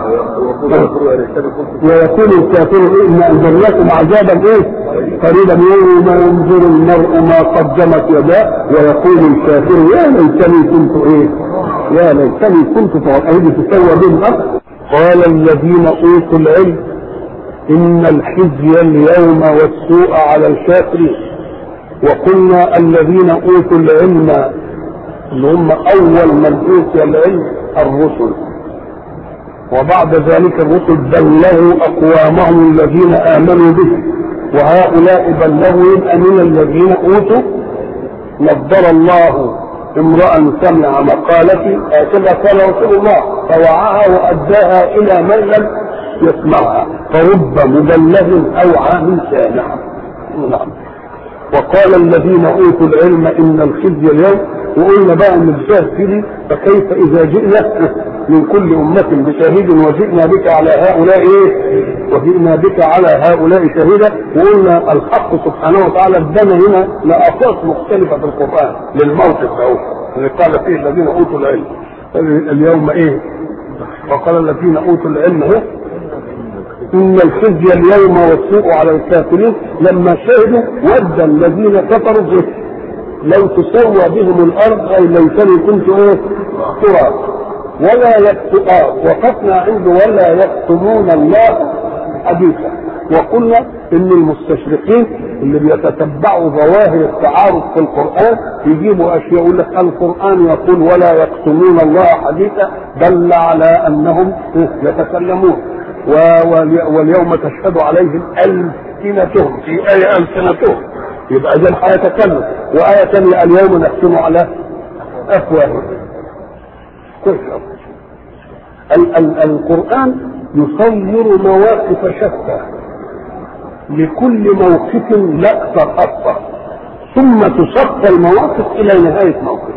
ويكون الكافر إيه إن أنزلناكم عذابا إيه؟ قريبا يوم ينظر المرء ما قدمت يداه ويقول الكافر يا ليتني كنت إيه؟ يا ليتني كنت فأيدي تسوى بهم الأرض قال الذين أوتوا العلم إن الخزي اليوم والسوء على الكافرين وقلنا الذين أوتوا العلم اللي هم أول من أوتي العلم الرسل وبعد ذلك الرسل بلغوا أقوامهم الذين آمنوا به وهؤلاء بلغوا يبقى من الذين أوتوا نضر الله امرأ سمع مقالتي هكذا قال رسول الله فوعاها وأداها إلى من لم يسمعها فرب مبلغ او عام سامع نعم وقال الذين اوتوا العلم ان الخزي اليوم وقلنا بقى ان الجهل فيه فكيف اذا جئنا من كل امة بشهيد وجئنا بك على هؤلاء ايه؟ وجئنا بك على هؤلاء شهيدا وقلنا الحق سبحانه وتعالى ادانا هنا لافاق مختلفة في القرآن للموقف ده اللي قال فيه الذين اوتوا العلم اليوم ايه؟ وقال الذين اوتوا العلم ايه؟ إن الخزي اليوم والسوء على الكافرين لما شهدوا ود الذين كفروا به لو تسوى بهم الأرض أي ليتني كنت إيه تراب ولا يكتب وقفنا عنده ولا يكتمون الله حديثا وقلنا ان المستشرقين اللي بيتتبعوا ظواهر التعارض في القران يجيبوا اشياء يقول لك القران يقول ولا يكتمون الله حديثا دل على انهم يتكلمون واليوم تشهد عليهم ألسنتهم في آية ألسنتهم يبقى إذا هيتكلم وآية ثانية اليوم نختم على أفواههم كويس ال- ال- القرآن يصور مواقف شتى لكل موقف لأس خطة ثم تصفى المواقف إلى نهاية موقف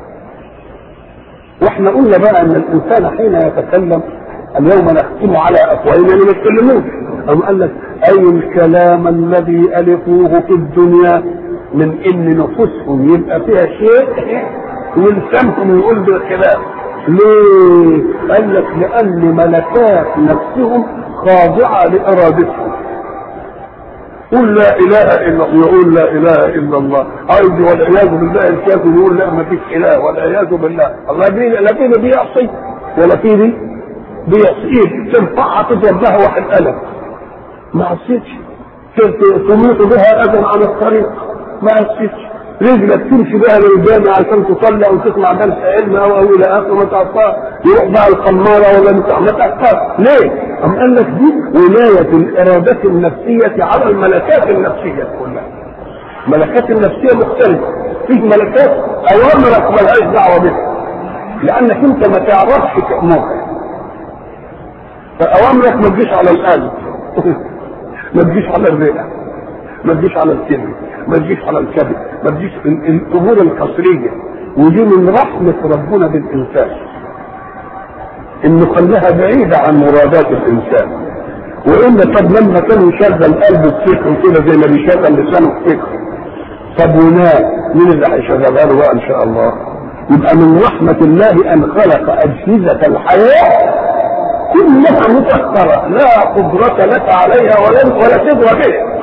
واحنا قلنا بقى ان الانسان حين يتكلم اليوم نختم على افواههم يعني ما يتكلموش أم قال لك اي الكلام الذي الفوه في الدنيا من ان نفوسهم يبقى فيها شيء ولسانهم يقول بالخلاف ليه؟ قال لك لان ملكات نفسهم خاضعه لارادتهم قل لا اله الا الله يقول لا اله الا الله عايز والعياذ بالله الكافر يقول لا ما فيش اله والعياذ بالله الله دي لا فيه بيعصي ولا فيه بيعصيه تنفعها تضرب بها واحد قلم ما عصيتش تموت بها اذى عن الطريق ما عصيتش رجلك تمشي بها للجامع عشان تصلي او تسمع درس علم او او الى اخره ما تعصاش يروح بقى الخماره ولا ما تعصاش ليه؟ أم قال لك دي ولايه الاراده النفسيه على الملكات النفسيه كلها ملكات النفسيه مختلفه فيه ملكات اوامرك ملهاش دعوه بها لانك انت ما تعرفش تامرها فاوامرك ما تجيش على القلب ما تجيش على الرئه ما تجيش على الكبد ما تجيش على الكبد ما تجيش الامور القصريه ودي من رحمه ربنا بالانسان انه خلاها بعيده عن مرادات الانسان والا طب لما كان يشغل قلبه بفكره كده زي ما بيشغل لسانه بفكره طب ونام مين اللي هيشغلها له بقى ان شاء الله يبقى من رحمه الله ان خلق اجهزه الحياه كلها مسخره لا قدره لك عليها ولا ولا تدرى بها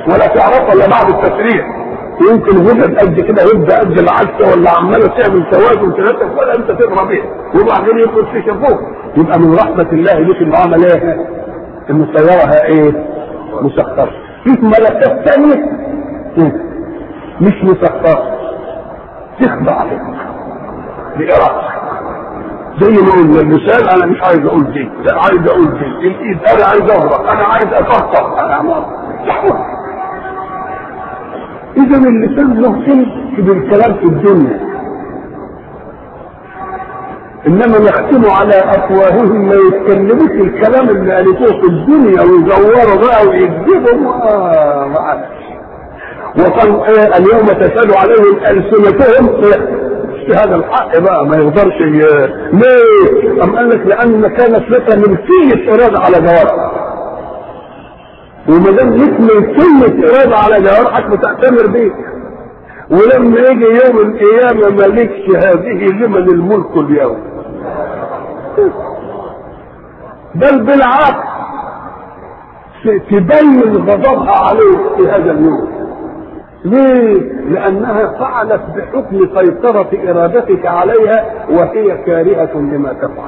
ولا تعرفها الا بعد التشريع يمكن غدد قد كده يبدا قد العكسه ولا عماله تعمل توازن ثلاثه ولا انت تضرب ايه وبعدين يدخل في شافوه يبقى من رحمه الله بك انه عمل ايه؟ انه سيرها ايه؟ مسخره في ملكات ثانيه مش مسخره تخضع لك بإرادتك زي ما قلنا اللسان انا مش عايز اقول دي لا عايز اقول دي الايد انا عايز اضرب انا عايز اطبطب انا ما اذا اللسان له سلك بالكلام في الدنيا انما نختم على افواههم ما يتكلموش الكلام اللي قالتوه في الدنيا ويزوروا بقى ويكذبوا آه وقال آه اليوم تسال عليهم السنتهم هذا الحق بقى ما يقدرش ليه؟ أم قال لك لأن كانت لك ملكية إرادة على جوارح وما دام لك ملكية إرادة على جوارحك بتأتمر بيك ولما يجي يوم القيامة مالكش هذه لمن الملك اليوم بل بالعكس تبين غضبها عليك في هذا اليوم ليه؟ لأنها فعلت بحكم سيطرة إرادتك عليها وهي كارهة لما تفعل.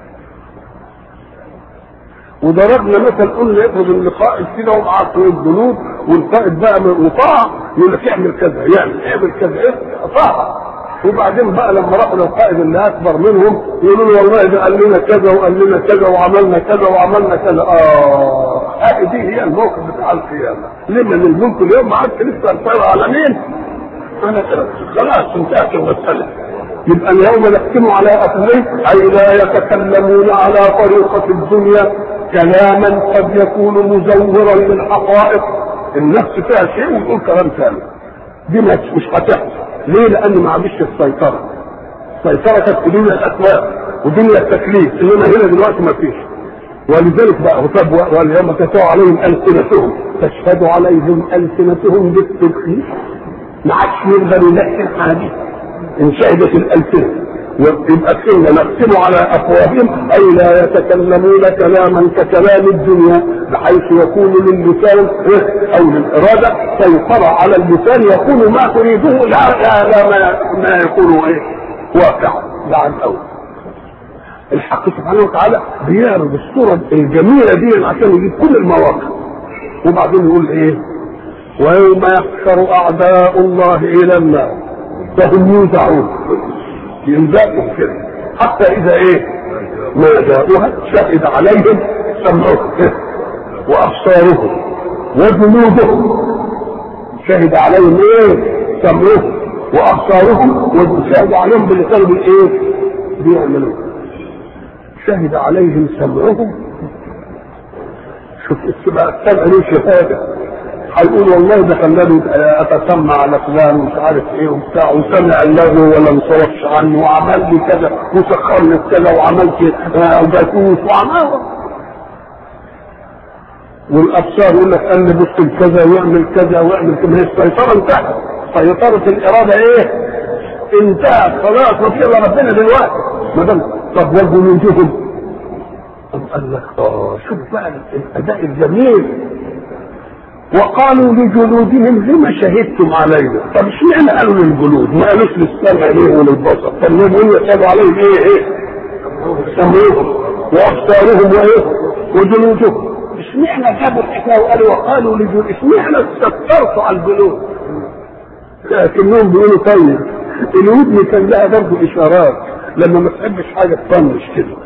وضربنا مثل قلنا افرض ان القائد كده ومعاه الجنود والقائد بقى مطاع يقول لك اعمل كذا يعمل اعمل كذا اطاع وبعدين بقى لما راحوا للقائد اللي اكبر منهم يقولوا له والله ده قال لنا كذا وقال لنا كذا وعملنا كذا وعملنا كذا اه هذه دي هي الموقف بتاع القيامه لمن الملك اليوم ما عادش لسه الطير على مين؟ انا خلاص انتهت المساله يبقى اليوم نحكم على افواههم اي لا يتكلمون على طريقه الدنيا كلاما قد يكون مزورا للحقائق النفس فيها شيء وتقول كلام ثاني دي مش هتحصل ليه؟ لأن ما عنديش السيطرة. السيطرة كانت في دنيا الأسواق ودنيا التكليف، إنما هنا دلوقتي ما فيش. ولذلك بقى طب واليوم تتوى عليهم ألسنتهم تشهد عليهم ألسنتهم بالصدق ما عادش يقدر يلحن حاجة إن شهدت الألسنة يبقى كنا نقسم على افواههم اي لا يتكلمون كلاما ككلام الدنيا بحيث يكون للسان او للاراده سيطرة على اللسان يكون ما تريده لا لا, لا ما, ما يكون ايه واقعا بعد اول الحق سبحانه وتعالى بيعرض الصورة الجميلة دي عشان يجيب كل المواقف وبعدين يقول ايه ويوم يحشر اعداء الله الى النار فهم يوزعون ينزقوا كده حتى اذا ايه ما جاءوها شهد عليهم سمعهم وابصارهم وجنودهم شهد عليهم ايه سمعهم وابصارهم وشهد عليهم بلسان بالايه بيعملون شهد عليهم سمعهم شوف السمع السمع له شهاده هيقول والله ده خلاني اتسمع على فلان ومش عارف ايه وبتاع وسمع اللغو ولا انصرفش عنه وعمل لي كذا وسخر لي كذا وعملت جاسوس وعمل والابصار يقول لك قال لي بص كذا ويعمل كذا ويعمل كذا هي السيطره انتهت سيطره الاراده ايه؟ انتهت خلاص ما في الا ربنا دلوقتي ما دام طب وجنودهم قال لك اه شوف بقى الاداء الجميل وقالوا لجلودهم لما شهدتم علينا طب اشمعنى قالوا للجلود ما قالوش للسمع ليه وللبصر طب ليه هم يشهدوا عليهم ايه ايه سمعوهم وابصارهم وايه وجلودهم اشمعنى جابوا الحكايه وقالوا وقالوا لجلود اشمعنى استكثرتوا على الجلود لكنهم بيقولوا طيب الودن كان لها برضه اشارات لما ما تحبش حاجه تطنش كده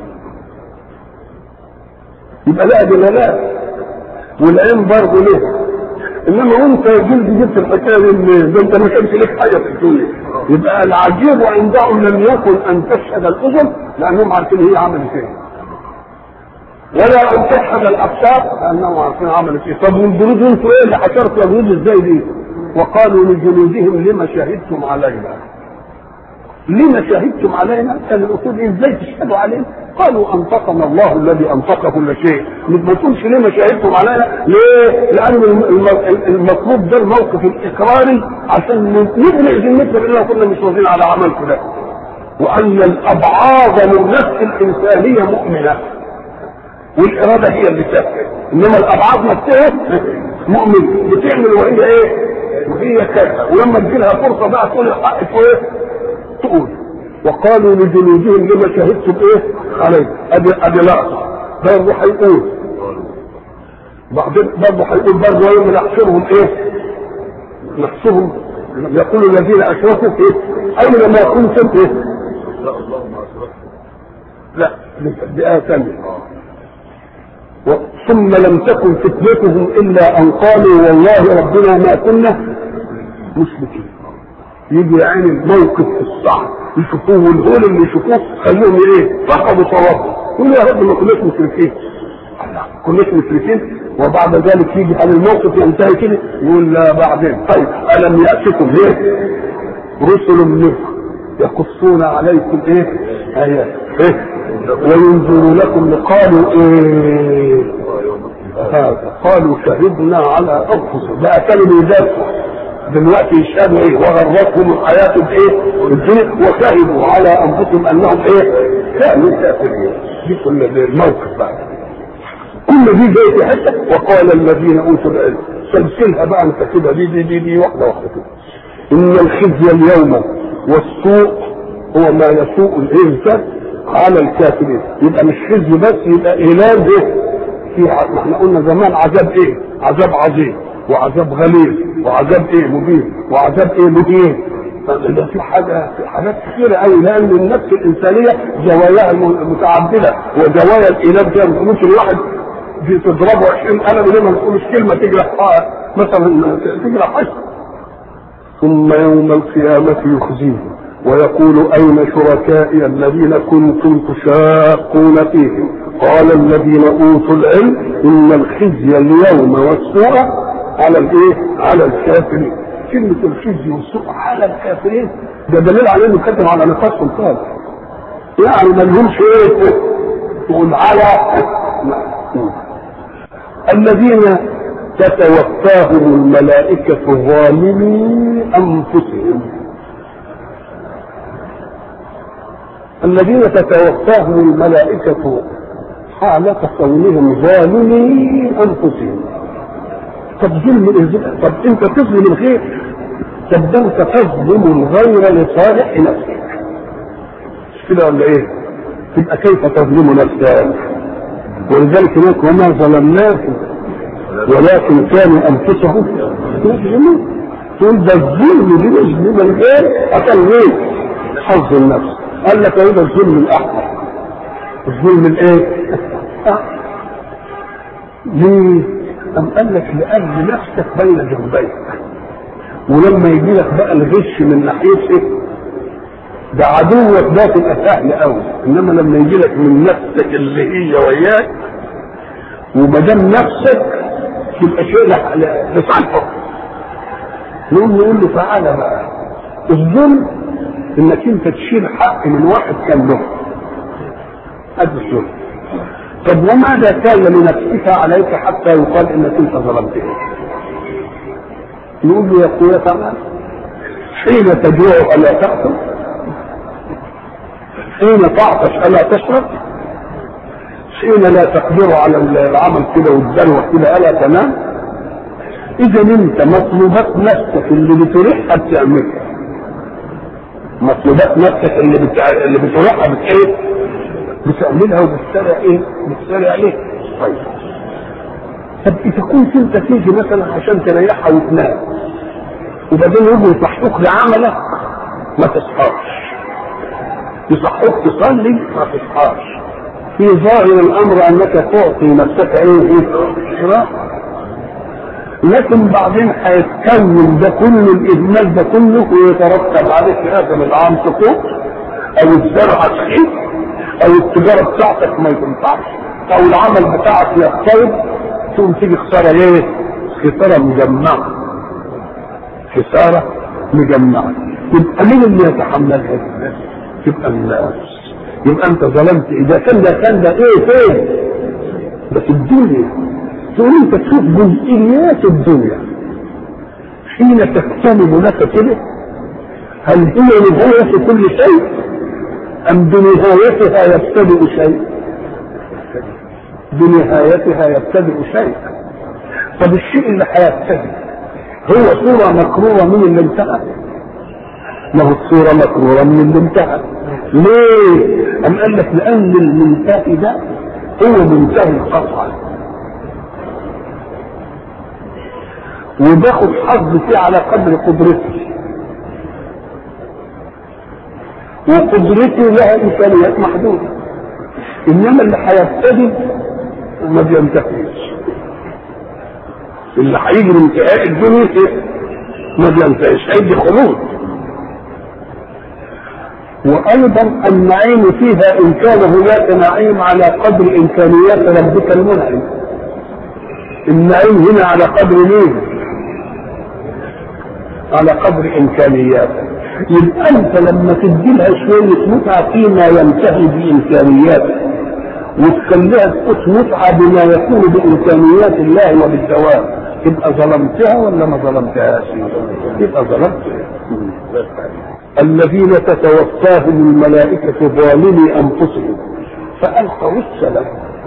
يبقى لها دلالات والعين برضه ليه انما وانت جلد جبت الحكايه دي ده انت ما كانش لك حاجه في الدنيا يبقى العجيب عندهم لم يكن ان تشهد الاذن لانهم عارفين هي عملت ايه ولا ان تشهد الابصار لانهم عارفين عملت ايه طب والجلود انتوا ايه اللي حشرتوا الجلود ازاي دي وقالوا لجلودهم لما شهدتم علينا لما شهدتم علينا كان الاصول ازاي تشهدوا علينا قالوا انطقنا الله الذي انطق كل شيء ما تقولش لما شهدتم علينا ليه لان المطلوب ده الموقف الاقراري عشان نبني ذمتنا بان كنا مش راضيين على عملكم ده وان الابعاض من النفس الانسانيه مؤمنه والاراده هي اللي تفعل انما الابعاد نفسها مؤمن بتعمل وهي ايه؟ وهي كذا ولما تجي لها فرصه بقى تقول الحق في ايه؟ تقول وقالوا لجلودهم لما شهدتم ايه؟ عليه ادي ادي لقطه برضه هيقول بعدين برضه هيقول برضه يوم نحشرهم ايه؟ نحشرهم يقول الذين اشركوا ايه؟ اين ما كنتم ايه؟ لا دي آية ثانية ثم لم تكن فتنتهم إلا أن قالوا والله ربنا ما كنا مشركين يجي يعني الموقف الصعب يشوفوه والهول اللي يشوفوه خلوهم ايه فقدوا صوابهم يقول يا رب ما كناش مشركين كناش مشركين وبعد ذلك يجي على الموقف ينتهي كده يقول لا بعدين طيب الم ياتكم ايه رسل منكم يقصون عليكم ايه ايات ايه وينذروا لكم قالوا ايه هذا قالوا شهدنا على انفسهم بقى كانوا يدافعوا دلوقتي يشهدوا ايه وغرتهم الحياة بايه الدنيا وشهدوا على انفسهم انهم ايه كانوا كافرين دي كل الموقف بقى كل دي جاي في حته وقال الذين اوتوا العلم سلسلها بقى انت كده دي دي دي, دي واحده واحده كده ان الخزي اليوم والسوء هو ما يسوء الانسان على الكافرين يبقى مش خزي بس يبقى ايلام ايه في ما احنا قلنا زمان عذاب ايه عذاب عظيم وعذاب غليظ وعذاب ايه مبين وعذاب ايه مبين ده في حاجه في حاجات كثيره قوي لان النفس الانسانيه زواياها متعدده وزوايا الالام فيها ممكن الواحد تضربه 20 قلم لما ما تقولش كلمه تجرح مثلا تجرح حشد ثم يوم القيامه يخزيهم ويقول أين شركائي الذين كنتم تشاقون فيهم قال الذين أوتوا العلم إن الخزي اليوم والسوء على الإيه؟ على الكافرين كلمة الخزي والسوء على الكافرين ده دليل على إنه كتب على نقاط خالص يعني ما لهمش إيه تقول على الذين تتوفاهم الملائكة ظالمي أنفسهم الذين تتوفاهم الملائكة حالة كونهم ظالمي أنفسهم طب ظلم الإنسان طب أنت تظلم الغير طب ده أنت تظلم الغير لصالح نفسك مش كده ولا إيه؟ تبقى كيف تظلم نفسك؟ ولذلك هناك وما ظلمناكم ولكن كانوا أنفسهم يظلمون تقول ده الظلم دي يظلم الغير عشان ايه؟ حظ النفس قال لك ايه الظلم الاحمر الظلم الايه ليه ام قال لك لان نفسك بين جنبيك ولما يجي لك بقى الغش من ناحيتك ده عدوك ده تبقى سهل قوي انما لما يجي لك من نفسك اللي هي وياك وما دام نفسك تبقى شيء لصالحك نقول نقول له تعالى بقى الظلم انك انت تشيل حق من واحد كان له هذا الظلم طب وماذا كان لنفسك عليك حتى يقال انك انت ظلمته يقول له يا اخويا تعالى حين تجوع الا تاكل حين تعطش الا تشرب حين لا تقدر على العمل كده والدلوة كده الا تنام اذا انت مطلوبات نفسك اللي بتريحها بتعملها مطلوبات نفسك اللي بتع... اللي بتروحها بت ايه؟ بتعملها وبتسرع ايه؟ بتسرع عليه طيب طب اذا كنت انت تيجي مثلا عشان تريحها وتنام وبعدين يجوا يصحوك لعملك ما تصحاش يصحوك تصلي ما تصحاش في ظاهر الامر انك تعطي نفسك ايه ايه؟ راحه لكن بعدين هيتكون ده كله الاهمال ده كله ويترتب عليه في اخر العام سقوط او الزرع تخيف او التجاره بتاعتك ما تنفعش او العمل بتاعك يضطرب تقوم تيجي خساره ايه؟ خساره مجمعه خساره مجمعه يبقى مين اللي يتحملها؟ يبقى الناس يبقى انت ظلمت اذا كان ده كان ده ايه فين؟ ده في الدنيا تقول انت تشوف جزئيات الدنيا حين تكتمل لك كده هل هي نهاية كل شيء أم بنهايتها يبتدئ شيء؟ بنهايتها يبتدئ شيء طب الشيء اللي هيبتدئ هو صورة مكرورة من اللي انتهى ما هو الصورة مكرورة من اللي انتهى ليه؟ أم قال لك لأن المنتهي ده هو منتهي القطع وباخد حظ فيه على قدر قدرتي وقدرتي لها امكانيات محدوده انما اللي هيبتدي ما بينتهيش اللي هيجي من انتهاء الدنيا ما بينتهيش هيجي خلود وايضا النعيم فيها ان كان هناك نعيم على قدر امكانيات ربك المنعم النعيم هنا على قدر مين على قدر امكانياتك يبقى انت لما تدي لها شويه متعه فيما ينتهي بامكانياتك وتخليها تقص متعه بما يكون بامكانيات الله وبالدوام تبقى ظلمتها ولا ما ظلمتهاش؟ يبقى ظلمتها الذين تتوفاهم الملائكة ظالمي أنفسهم فألقوا السلام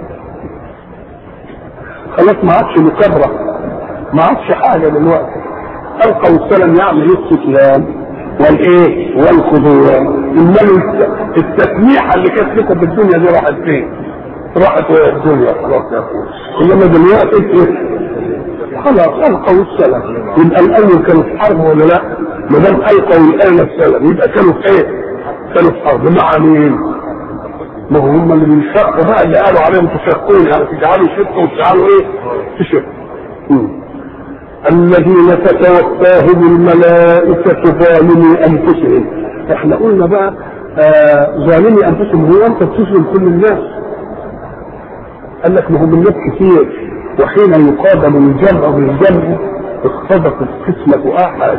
خلاص ما عادش مكبرة ما عادش حاجة دلوقتي ألقوا السلام يعني الاستسلام والايه والخضوع انما التسميحه اللي كانت لكم في الدنيا دي راحت فين؟ راحت وهي الدنيا خلاص يا اخويا انما دلوقتي خلاص القوا السلام يبقى الاول كانوا في حرب ولا لا؟ ما دام القوا الان السلام يبقى كانوا في ايه؟ كانوا في حرب مع مين؟ ما هو هم اللي بيشقوا بقى اللي قالوا عليهم تشقون يعني تجعلوا شقوا وتجعلوا ايه؟ تشقوا الذين تتوفاهم الملائكة ظالمي أنفسهم احنا قلنا بقى آه ظالمي أنفسهم هو أنت بتظلم كل الناس قال لك ما هو الناس كتير وحين يقابل الجمع بالجمع اختلطت القسمة أحد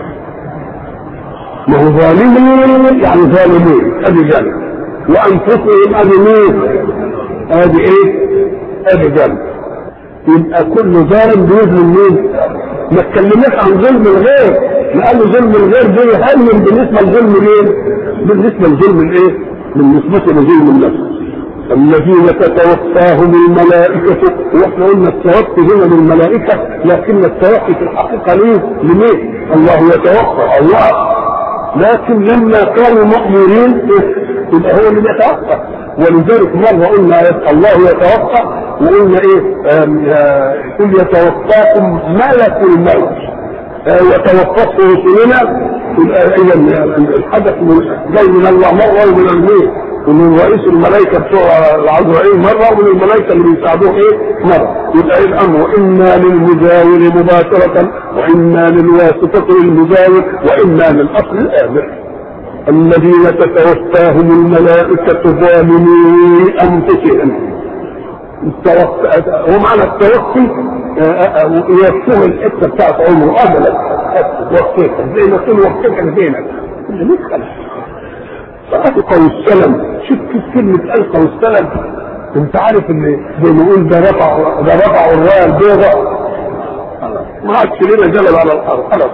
ما هو ظالمين يعني ظالمين ادي جنة وانفسهم ادي مين ادي ايه ادي جنة يبقى كل ظالم بيظلم مين ما تكلمناش عن ظلم الغير لان ظلم الغير ده يهمل بالنسبه لظلم مين بالنسبه لظلم الايه بالنسبه لظلم النفس الذين تتوفاهم الملائكة واحنا قلنا التوفي هنا للملائكة لكن التوفي في الحقيقة ليه؟ لمين؟ الله يتوفى الله لكن لما كانوا مأمورين يبقى هو اللي بيتوفى ولذلك مرة قلنا الله يتوفى وقلنا ايه قل يتوفاكم ملك الموت وتوفته رسلنا يبقى اذا الحدث جاي من الله مرة ومن المين ومن رئيس الملائكة بتوع العزرائيل مرة ومن الملائكة اللي بيساعدوه ايه مرة يبقى ايه الامر اما للمجاور مباشرة واما للواسطة للمجاور واما للاصل الامر الذين تتوفاهم الملائكة ظالمي انفسهم التوفي ومعنى التوفي يوفوه الحته بتاعت عمره اجلك وفيتك زي ما تقول وفيتك بينك اللي مدخل فألقوا السلم شوف كيف كلمة ألقوا السلم أنت عارف إن زي ما نقول ده رفع ده رفعوا الراية البيضاء ما عادش لنا جلل على الأرض خلاص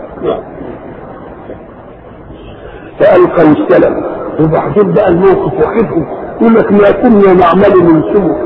فألقوا السلم وبعدين بقى الموقف واخدهم يقول لك ما كنا نعمل من سوء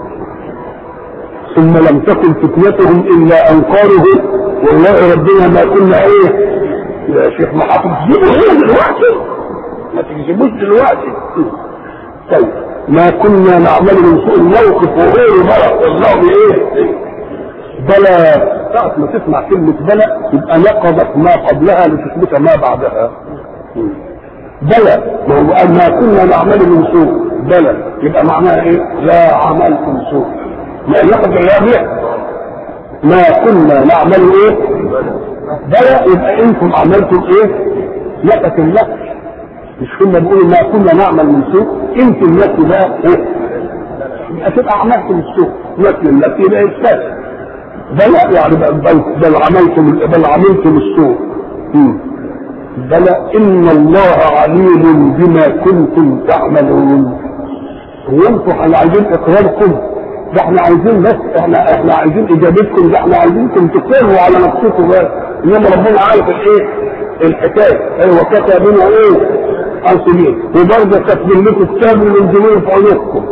ثم لم تكن فتنتهم إلا أن قالوا والله ربنا ما كنا إيه يا شيخ ما هتجيبوا دلوقتي ما تجيبوش دلوقتي طيب ما كنا نعمل من سوء الموقف وغيره بلى الله بايه بلى ساعة ما تسمع كلمة بلى يبقى نقضت ما قبلها لتثبت ما بعدها بلى ما هو قال ما كنا نعمل من سوء بلى يبقى معناها ايه لا عملتم سوء ما نقض الله ما كنا نعمل ايه بلى يبقى انتم عملتم ايه نقت النقص مش كنا بنقول ما كنا نعمل من سوء انت النفي بقى ايه يبقى تبقى عملتم السوء نفي النفي يبقى اثبات بل يعني بل, بل عملتم بل عملتم السوء بل ان الله عليم بما كنتم تعملون هو انتم احنا عايزين اقراركم ده احنا عايزين بس احنا احنا عايزين اجابتكم ده احنا عايزينكم تقروا على نفسكم بس انما ربنا عارف الايه الحكايه ايوه كتبنا ايه حاصلين وبرضه كاتبين لكم كتاب من جنون في عيوبكم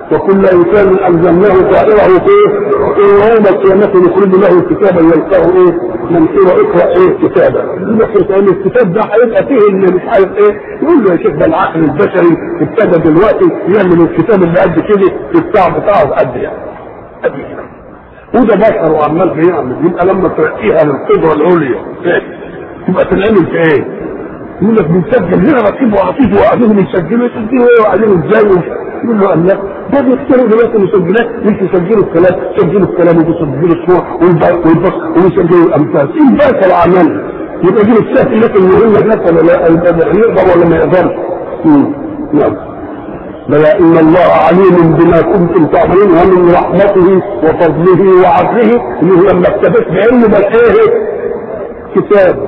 وكل انسان الزمناه طائره فيه يوم القيامه نخرج له كتابا يلقاه ايه منشور اقرا ايه كتابه لكن الكتاب ده هيبقى فيه اللي مش عارف ايه يقول له يا شيخ ده العقل البشري ابتدى دلوقتي يعمل الكتاب اللي قد كده البتاع بتاعه قد يعني قد كده وده بشر وعمال بيعمل يبقى لما ترقيها للقدره العليا تبقى تنعمل في ايه؟ يقول لك بنسجل هنا رقيب وعطيد وقاعدين يسجلوا يسجلوا ايه وقاعدين ازاي يقول له قال لا ده بيختاروا دلوقتي مسجلات مش يسجلوا الكلام يسجلوا الكلام ويسجلوا الصور والبص ويسجلوا الامثال ايه الباقي العمل يبقى دي السهل لكن المهم هناك ولا لا يقدر ولا ما يقدرش نعم بلى ان الله عليم بما كنتم تعملون ومن رحمته وفضله وعدله انه لما ابتدت بعلم بل ايه كتاب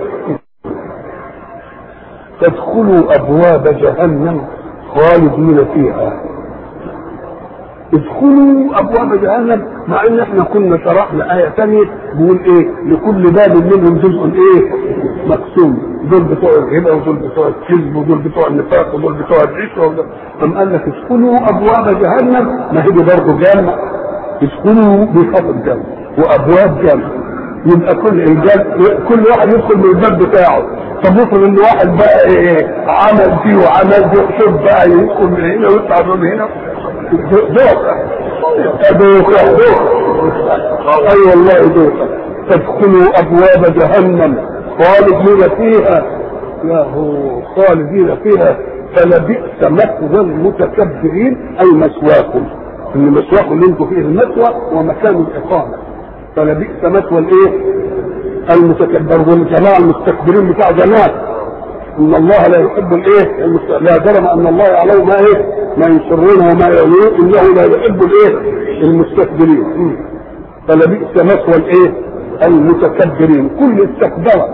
تدخلوا ابواب جهنم خالدين فيها ادخلوا ابواب جهنم مع ان احنا كنا شرحنا ايه ثانيه بيقول ايه لكل باب منهم جزء ايه مقسوم دول بتوع الربا ودول بتوع الكذب ودول بتوع النفاق ودول بتوع العشره أم قال لك ادخلوا ابواب جهنم ما هي دي برضه جامع ادخلوا بخط جامع وابواب جامع يبقى كل الجد كل واحد يدخل من الباب بتاعه طب افرض ان واحد بقى ايه عمل دي وعمل دي شوف بقى يدخل من هنا ويطلع من هنا دوخه دوخه دوخه اي والله دوخه تدخلوا ابواب جهنم خالدين فيها يا هو خالدين فيها فلبئس مثوى المتكبرين اي مسواكم ان مسواكم اللي انتم فيه المثوى ومكان الاقامه فلبئس مثوى الايه؟ المتكبر والجماعه المستكبرين بتاع زمان ان الله لا يحب الايه؟ المست... لا جرم ان الله يعلم ما ايه؟ ما يسرون وما يعلنون انه لا يحب الايه؟ المستكبرين فلبئس مثوى الايه؟ المتكبرين كل استكبر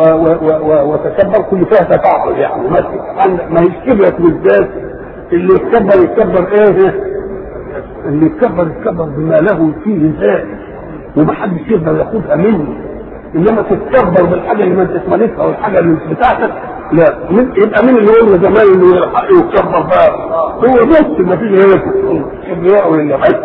وتكبر كل فيها تفاعل يعني ما هيش كبرت بالذات اللي يتكبر يتكبر ايه؟ اللي يتكبر يتكبر بما له فيه ذات ومحدش يقدر ياخدها منه انما تتكبر بالحاجه اللي ما انت مالكها والحاجه اللي مش بتاعتك لا من يبقى مين اللي يقول زمان انه يلحق يتكبر بقى هو بس ما فيش غيره كبرياء ولا بس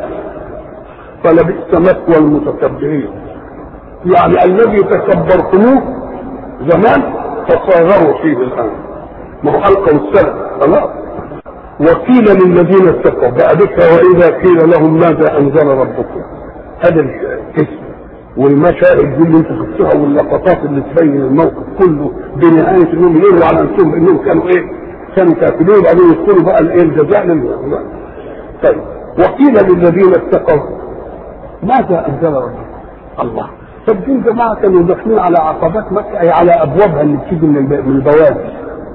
فلبئس مثوى المتكبرين يعني الذي تكبرتموه زمان تصاغروا فيه الان ما هو القوا السلف خلاص وقيل للذين اتقوا بقى واذا قيل لهم ماذا انزل ربكم هذا الاسم والمشاهد دي اللي انتوا شفتوها واللقطات اللي تبين الموقف كله بنهايه انهم يروا على انفسهم انهم كانوا ايه؟ كانوا كافرين وبعدين يذكروا بقى الايه الجزاء لله طيب وقيل للذين اتقوا ماذا انزل ربكم؟ الله طب دول جماعه كانوا داخلين على عقبات مكه اي على ابوابها اللي بتيجي من من البوادي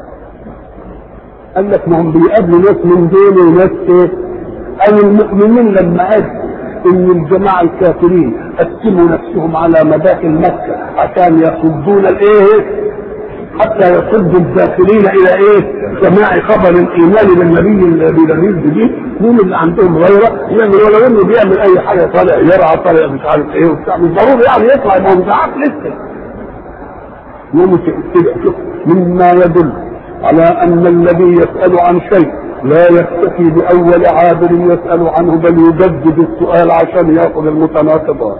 قال لك ما هم بيقابلوا ناس من دول وناس ايه؟ قال المؤمنين لما قالوا ان الجماعه الكافرين قسموا نفسهم على مداخل مكه عشان يصدون الايه حتى يصدوا الداخلين الى ايه سماع خبر الايمان بالنبي الذي لم ينزل به مين اللي عندهم غيره يعني ولو انه بيعمل اي حاجه طالع يرعى طالع مش عارف ايه وبتاع مش ضروري يعني يطلع ما هو مش عارف لسه يوم شوف مما يدل على ان الذي يسال عن شيء لا يكتفي بأول عابر يسأل عنه بل يجدد السؤال عشان ياخذ المتناقضات.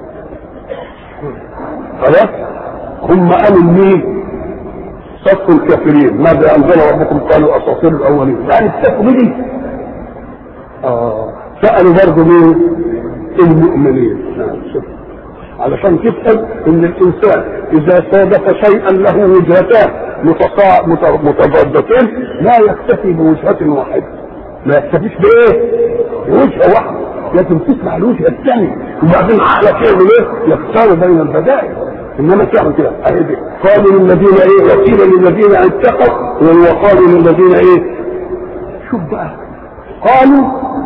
خلاص؟ هم قالوا مين؟ صف الكافرين، ماذا أنزل ربكم؟ قالوا أساطير الأولين، يعني اكتفوا بدي. آه سألوا برضه مين؟ المؤمنين. نعم شوف. علشان تفهم ان الانسان اذا صادف شيئا له وجهتان متضادتين لا يكتفي بوجهة واحدة ما يكتفيش بايه؟ بوجهة واحدة لازم تسمع الوجهة الثانية وبعدين عقلك يعمل ايه؟ يختار بين البدائل انما تعمل كده قالوا للذين ايه؟ وقيل للذين اتقوا وقالوا للذين ايه؟ شوف بقى قالوا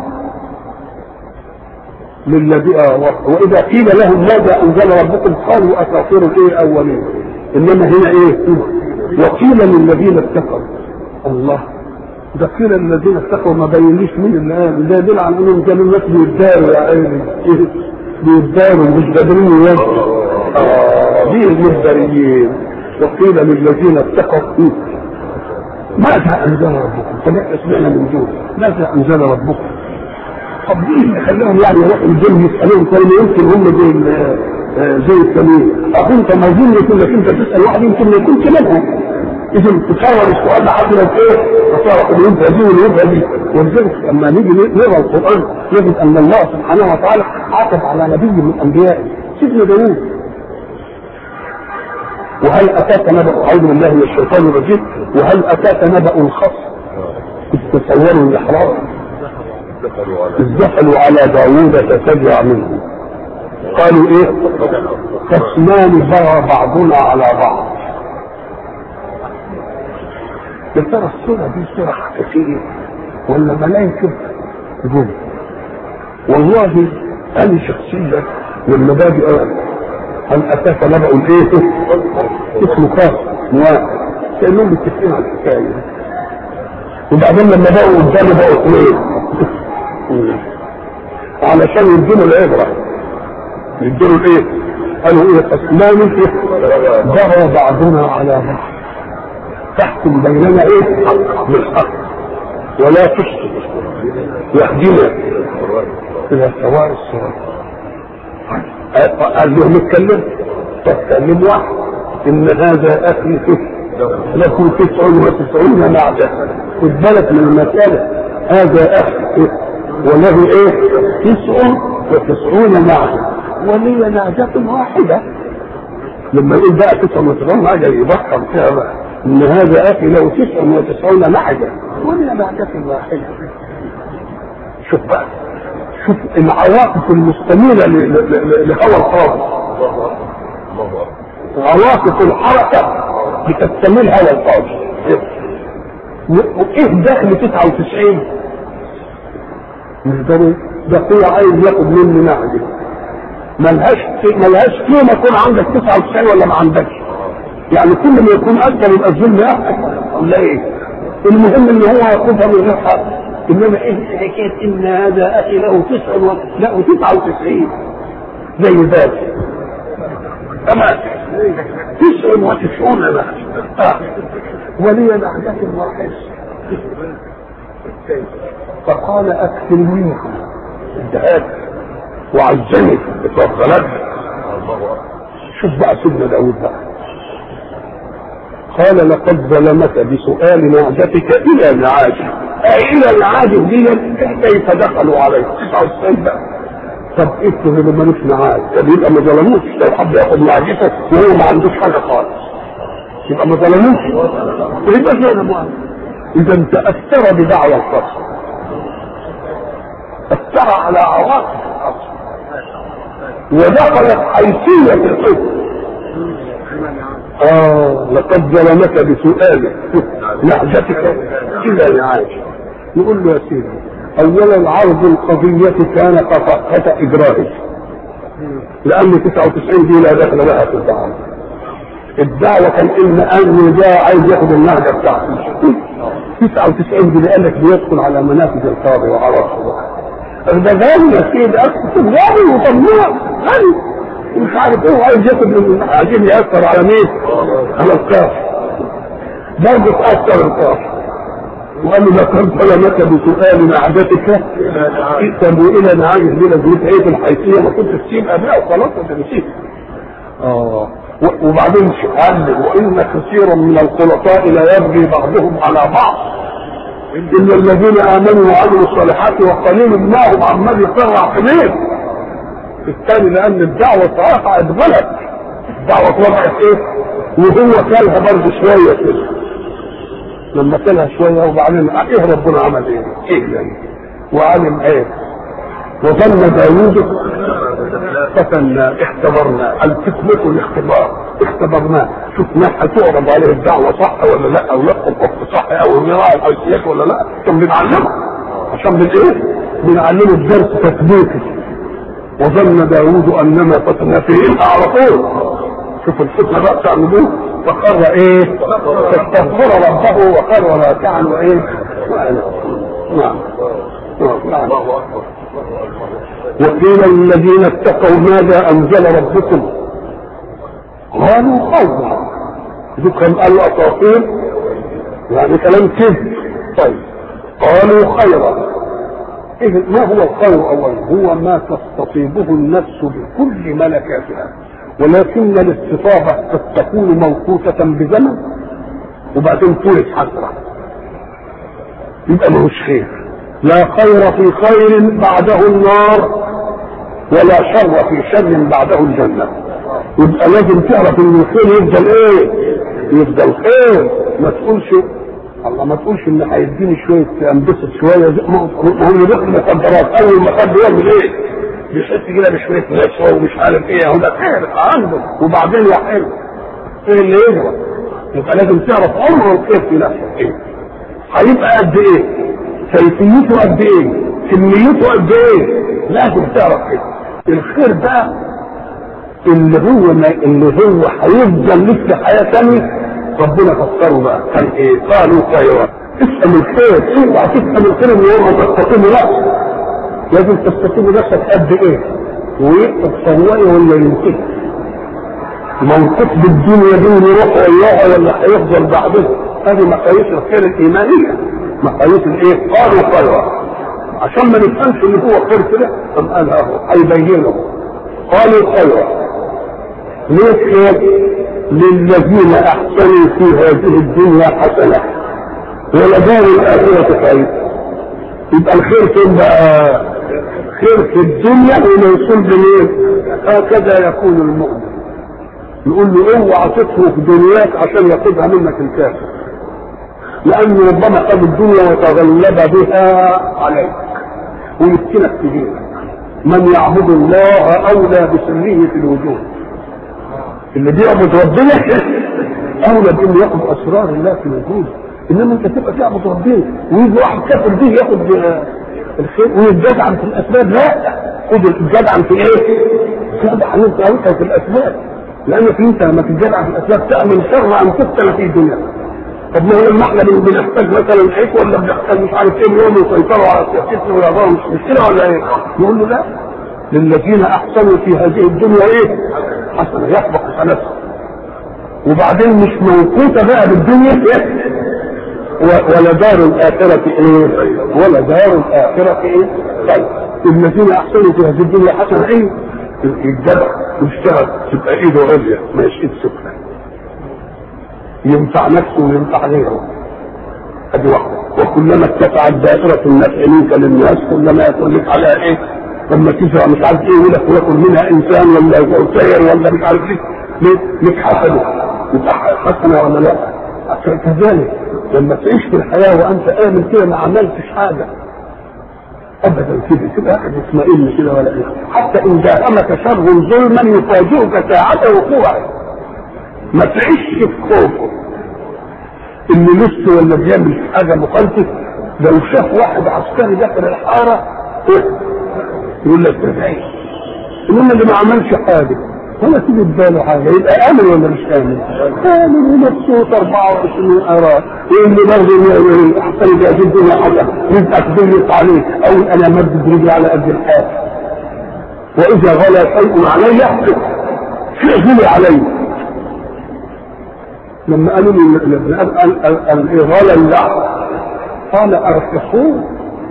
للذي واذا قيل لهم ماذا انزل ربكم قالوا اساطير الايه اولين انما هنا ايه وقيل للذين اتقوا الله ده قيل للذين اتقوا ما بينليش مين اللي قال ده يدل على انهم كانوا الناس بيتداروا يا عيني بيتداروا مش قادرين يواجهوا اه دي المدبريين وقيل للذين اتقوا ماذا انزل ربكم؟ سمعنا سمعنا من دول ماذا انزل ربكم؟ طب ايه اللي خلاهم يعني يروحوا الجن يسالوهم كلمه يمكن هم زي ال- آه، زي التانيين اخو انت ما اظن انك انت تسال واحد يمكن ما يكونش منهم اذا تصور السؤال ده حتى لو ايه تصور اليوم دي واليوم دي ولذلك لما نيجي نقرا القران نجد ان الله سبحانه وتعالى عاتب على نبي من انبيائه سيدنا داوود وهل اتاك نبأ اعوذ بالله من الشيطان الرجيم وهل اتاك نبأ الخصم إذ تصوروا الاحرار دخلوا على إذ دخلوا على داوود فسجع منه قالوا ايه خصمان بغى بعضنا على بعض يا ترى الصورة دي صورة حقيقية ولا ملائكة جم والله أنا شخصيا لما باجي أقرأ هل أتاك نبأ الإيه؟ اسمه خاص واحد كأنهم متفقين على الحكاية دي. وبعدين لما بقوا قدامي بقوا اثنين علشان يدينوا العبرة يدينوا الايه؟ قالوا ايه خصمان ايه؟ بغى بعضنا على بعض تحكم بيننا ايه؟ بالحق ولا تشرك يهدينا الى سواء الصراط قال لهم اتكلم طب كلم واحد ان هذا اخي له تسع وتسعون نعجة خد بالك من المسألة هذا اخي وله ايه تسع وتسعون نعجة ولي نعجة واحدة لما يقول بقى تسع وتسعون نعجة يبطل فيها بقى ان هذا اخي له تسع وتسعون نعجة ولي نعجة واحدة شوف بقى شوف العواطف المستميلة ل- ل- ل- لهوى الخاطر الله اكبر عواطف الحركة بتستميل هوى الخاطر وايه دخل 99 مش ضروري ده هو عايز ياخد مني نعجة ملهاش ملهاش قيمة يكون عندك 99 ولا ما عندكش يعني كل ما يكون اكبر يبقى الظلم احسن ولا ايه؟ المهم ان هو ياخدها من غير حق انما ايه حكايه ان هذا اخي له تسع و... له 99 زي ذلك تمام تسع وتسعون له آه. ولي نعجة واحد فقال اكفلنيها انتهت وعزني اتفضلت الله اكبر شوف بقى سيدنا داود بقى قال لقد ظلمك بسؤال نعجتك الى نعاجه اي الى نعاجه دي كيف دخلوا عليه 99 بقى طب افرض اللي ملوش نعاج طب يبقى ما ظلموش لو حد ياخد نعجته وهو ما عندوش حاجه خالص يبقى ما ظلموش يبقى ظلموا اذا تاثر بدعوى الخصم اثر على عواطف الخصم ودخلت حيثيه الحكم آه لقد ظلمك بسؤاله نعجتك إلى نعاج يقول له يا سيدي أولا عرض القضية كان خطأ خطأ إجرائي لأن 99 دي لا دخل لها في الدعوة الدعوة كان إن أنه جاء عايز ياخد النهجة بتاعته 99 دي قال لك بيدخل على منافذ القاضي وعرفه ده غني يا سيدي أكتب غني وطماع غني مش عارف ايه وعايز ياخد من عايزين ياثر على مين؟ على الكاف برضه تاثر الكاف وقال له لقد ظلمك بسؤال نعجتك ائتم الى نعاجه دي لازمتها ايه في الحيثيه ما كنت تسيب ابناء وخلاص انت نسيت اه و- وبعدين قال وان كثيرا من الخلطاء لا يبغي بعضهم على بعض الا الذين امنوا وعملوا الصالحات وقليل ما هم عمال يفرع في مين الثاني لان الدعوه صراحه اتغلت الدعوه اتوضعت ايه وهو كلها برضه شويه كده لما كلها شويه وبعدين ايه ربنا عمل ايه؟ ايه يعني؟ وعلم ايه؟ وظل داوود فتنا اختبرنا الفتنة الاختبار اختبرناه شفناه هتعرض عليه الدعوة صح ولا لا او لا الحكم صح او المراء الحيثيات ولا لا عشان بنعلمه عشان بن ايه؟ بنعلمه الدرس تثبيتي وظن داوود انما فتنا فيه على طول شوف الفتنه بقى تعملوه فقر ايه فاستغفر ربه وقر راكعا وايه نعم نعم الله اكبر وقيل للذين اتقوا ماذا انزل ربكم قالوا خيرا ذكرهم قالوا اساطير يعني كلام كذب طيب قالوا خيرا إيه ما هو الخير أولا هو ما تستطيبه النفس بكل ملكاتها ولكن الاستطابة قد تكون موقوتة بزمن وبعدين تورث حسرة يبقى ملوش خير لا خير في خير بعده النار ولا شر في شر بعده الجنة يبقى لازم تعرف ان الخير يفضل ايه يفضل خير ما تقولش الله ما تقولش ان هيديني شويه انبسط شويه زي ما هو اللي بياخد مخدرات اول ما خد يعمل ايه؟ بيحس كده بشويه نشوه ومش عارف ايه هو ده خير عنده وبعدين يا حلو ايه اللي يجرى؟ يبقى لازم تعرف عمر الخير في نفسك ايه؟ هيبقى قد ايه؟ كيفيته قد ايه؟ كميته قد ايه؟ لازم تعرف ايه؟ الخير بقى اللي هو ما اللي هو هيفضل لسه حياه ثانيه ربنا فسره بقى كان ايه؟ قالوا خيرا اسال الخير اوعى تسال الخير من يوم ما تستقيم نفسك لازم تستقيم نفسك قد ايه؟ وتصوري ولا ينتهي موقف بالدنيا دي ونروح وياها ولا هيفضل بعدها هذه مقاييس الخير الايمانيه مقاييس الايه؟ قالوا خيرا عشان ما نفهمش ان هو خير كده طب قال اهو هيبينه قالوا خيرا ليه خير؟ للذين احسنوا في هذه الدنيا حسنه ولدار الاخره خير يبقى الخير فين بقى؟ خير في الدنيا وموصول بمين؟ هكذا يكون المؤمن يقول له اوعى تترك دنياك عشان ياخدها منك الكافر لانه ربما خد الدنيا وتغلب بها عليك ويسكنك في دينك من يعبد الله اولى بسره في الوجود اللي بيعبد ربنا اولى بانه ياخد اسرار الله في الوجود انما انت تبقى تعبد ربنا ويجي واحد كافر به ياخد الخير ويتجدعن في الاسباب لا خد الجدعن في ايه؟ جدعن انت في الاسباب لانك انت لما تتجدع في الاسباب تعمل شر ان تفتن في الدنيا طب ما هو لما احنا بنحتاج مثلا حيك ولا بنحتاج مش عارف ايه يوم يسيطروا على سياستنا ويا مش مش كده ولا ايه؟ نقول له لا للذين احسنوا في هذه الدنيا ايه؟ حسنه يحبق حسناتهم وبعدين مش موقوته بقى بالدنيا إيه؟ ولا دار الاخره ايه؟ ولا دار الاخره ايه؟ طيب الذين احسنوا في هذه الدنيا حسنه ايه؟ الجدع واشتغل تبقى ايده عليا ما ايد سفلى ينفع نفسه وينفع غيره ادي واحده وكلما اتسعت دائرة النفع منك للناس كلما يكون لك على ايه؟ لما تزرع مش عارف ايه يقول لك وياكل منها انسان ولا سير ولا مش عارف ايه ليه؟ لك حسنه يبقى حسنه ولا لا؟ كذلك لما تعيش في الحياه وانت امن كده ما عملتش حاجه ابدا كده كده احد يطمئن كده ولا ايه حتى ان داهمك شر ظلما يفاجئك ساعة وقوعه ما تعيش في خوفه اللي لسه ولا بيعمل حاجه مخالفه لو شاف واحد عسكري داخل الحاره يقول لك ده تعيش انما اللي ما عملش حاجه ولا تيجي في باله حاجه يبقى امن ولا مش امن؟ امن ومبسوط 24 قرار واللي برضه احسن لي اجيب دنيا حاجه رزقك ضيق عليه او انا مدد رجلي على قد الحال واذا غلا شيء علي شيء غلي علي لما قالوا لي الغلا اللحم قال ارخصوه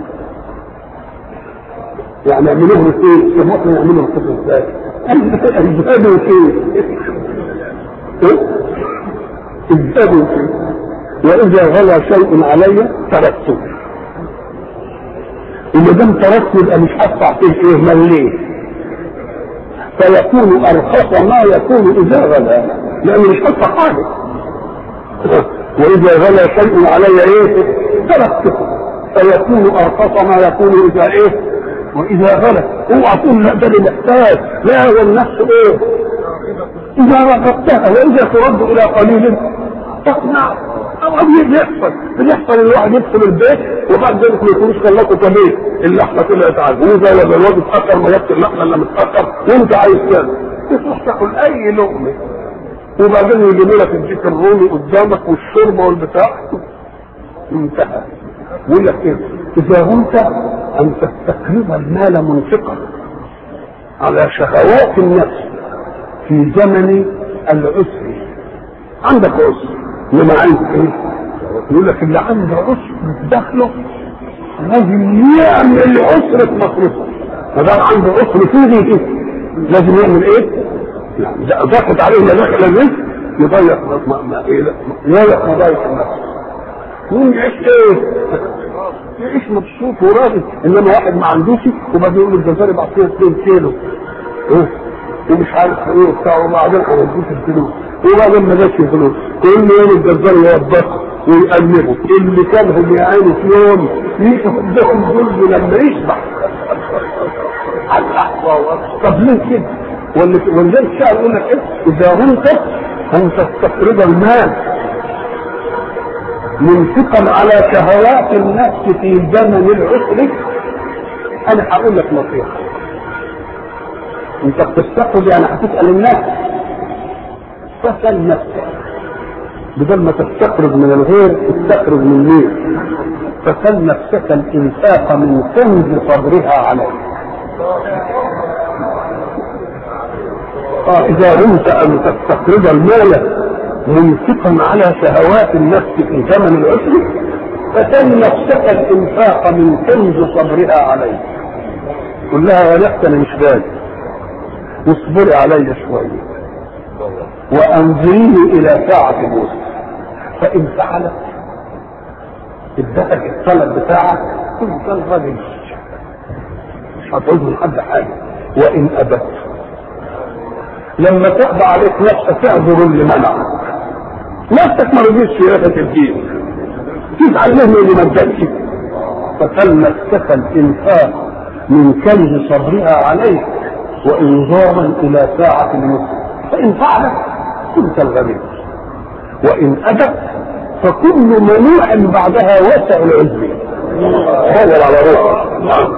يعني اعملوه ايه؟ ممكن يعملوا الخطوه ازاي؟ ازدادوا فيه ازدادوا فيه واذا غلا شيء علي تركته وما دام تركته يبقى مش هدفع فيه ايه مليه فيكون ارخص ما يكون اذا غلا لانه مش هدفع حاجه واذا غلا شيء علي ايه تركته فيكون ارخص ما يكون اذا ايه واذا غلب اوعى تقول لا ده اللي محتاج لا هو النفس ايه اذا رغبتها واذا ترد الى قليل تقنع او بيحصل بيحصل الواحد يدخل البيت وبعد ذلك ما يكونش خلاصه كبير اللحمه طلعت عجوزه ولا الواد اتاخر ما جابش اللحمه الا متاخر وانت عايز كده تروح تاكل اي لقمه وبعدين يجيبوا لك الديك الرومي قدامك والشوربه والبتاع انتهى يقول لك ايه اذا غمت ان تستقرض المال منفقا على شهوات النفس في زمن العسر عندك عسر لما عايز ايه يقول لك اللي عنده عسر دخله لازم يعمل عسرة مصرفه ما دام عنده عسر فيه كده لازم يعمل ايه؟ يعني ده ضغط عليه مداخل الرزق يضيق ما ما يضيق مضايق النفس يقوم يعيش ايه؟ يعيش مبسوط وراضي انما واحد ما عندوش وبعدين يقول الجزائري بعطيه 2 كيلو إيه؟ ومش عارف ايه وبتاع وبعدين هوديك الفلوس وبعدين ما جاش الفلوس كل يوم الجزار يوبخه ويقلبه اللي كانهم يا عيني في يوم يقدهم ظلم لما يشبع طب ليه كده؟ ولذلك الشاعر يقول لك ايه؟ اذا رمت ان تستقرض المال منفقا على شهوات النفس في زمن العسر انا هقول لك نصيحه انت بتستقرض يعني هتسال الناس فاسال نفسك بدل ما تستقرض من الغير استقرض من مين فسل نفسك الانفاق من كنز صبرها عليك آه اذا رمت ان تستقرض المال منفقا على شهوات النفس في زمن العسر فسل نفسك الانفاق من كنز صبرها عليك قل لها يا نفس انا مش باجي واصبري علي شويه وانظريني الى ساعه الوسط فان فعلت ادتك الطلب بتاعك كنت الراجل مش هتعوز من حد حاجه وان ابت لما تقضى عليك نفسك تعذر اللي منعك نفسك ما رضيتش يا الدين تزعل منه اللي ما ادكش فسل نفسك الانفاق من كنز صبرها عليك وانظارا الى ساعه المسلم فان فعلت كنت الغني وان ابت فكل منوع بعدها وسع العزم هذا على روحه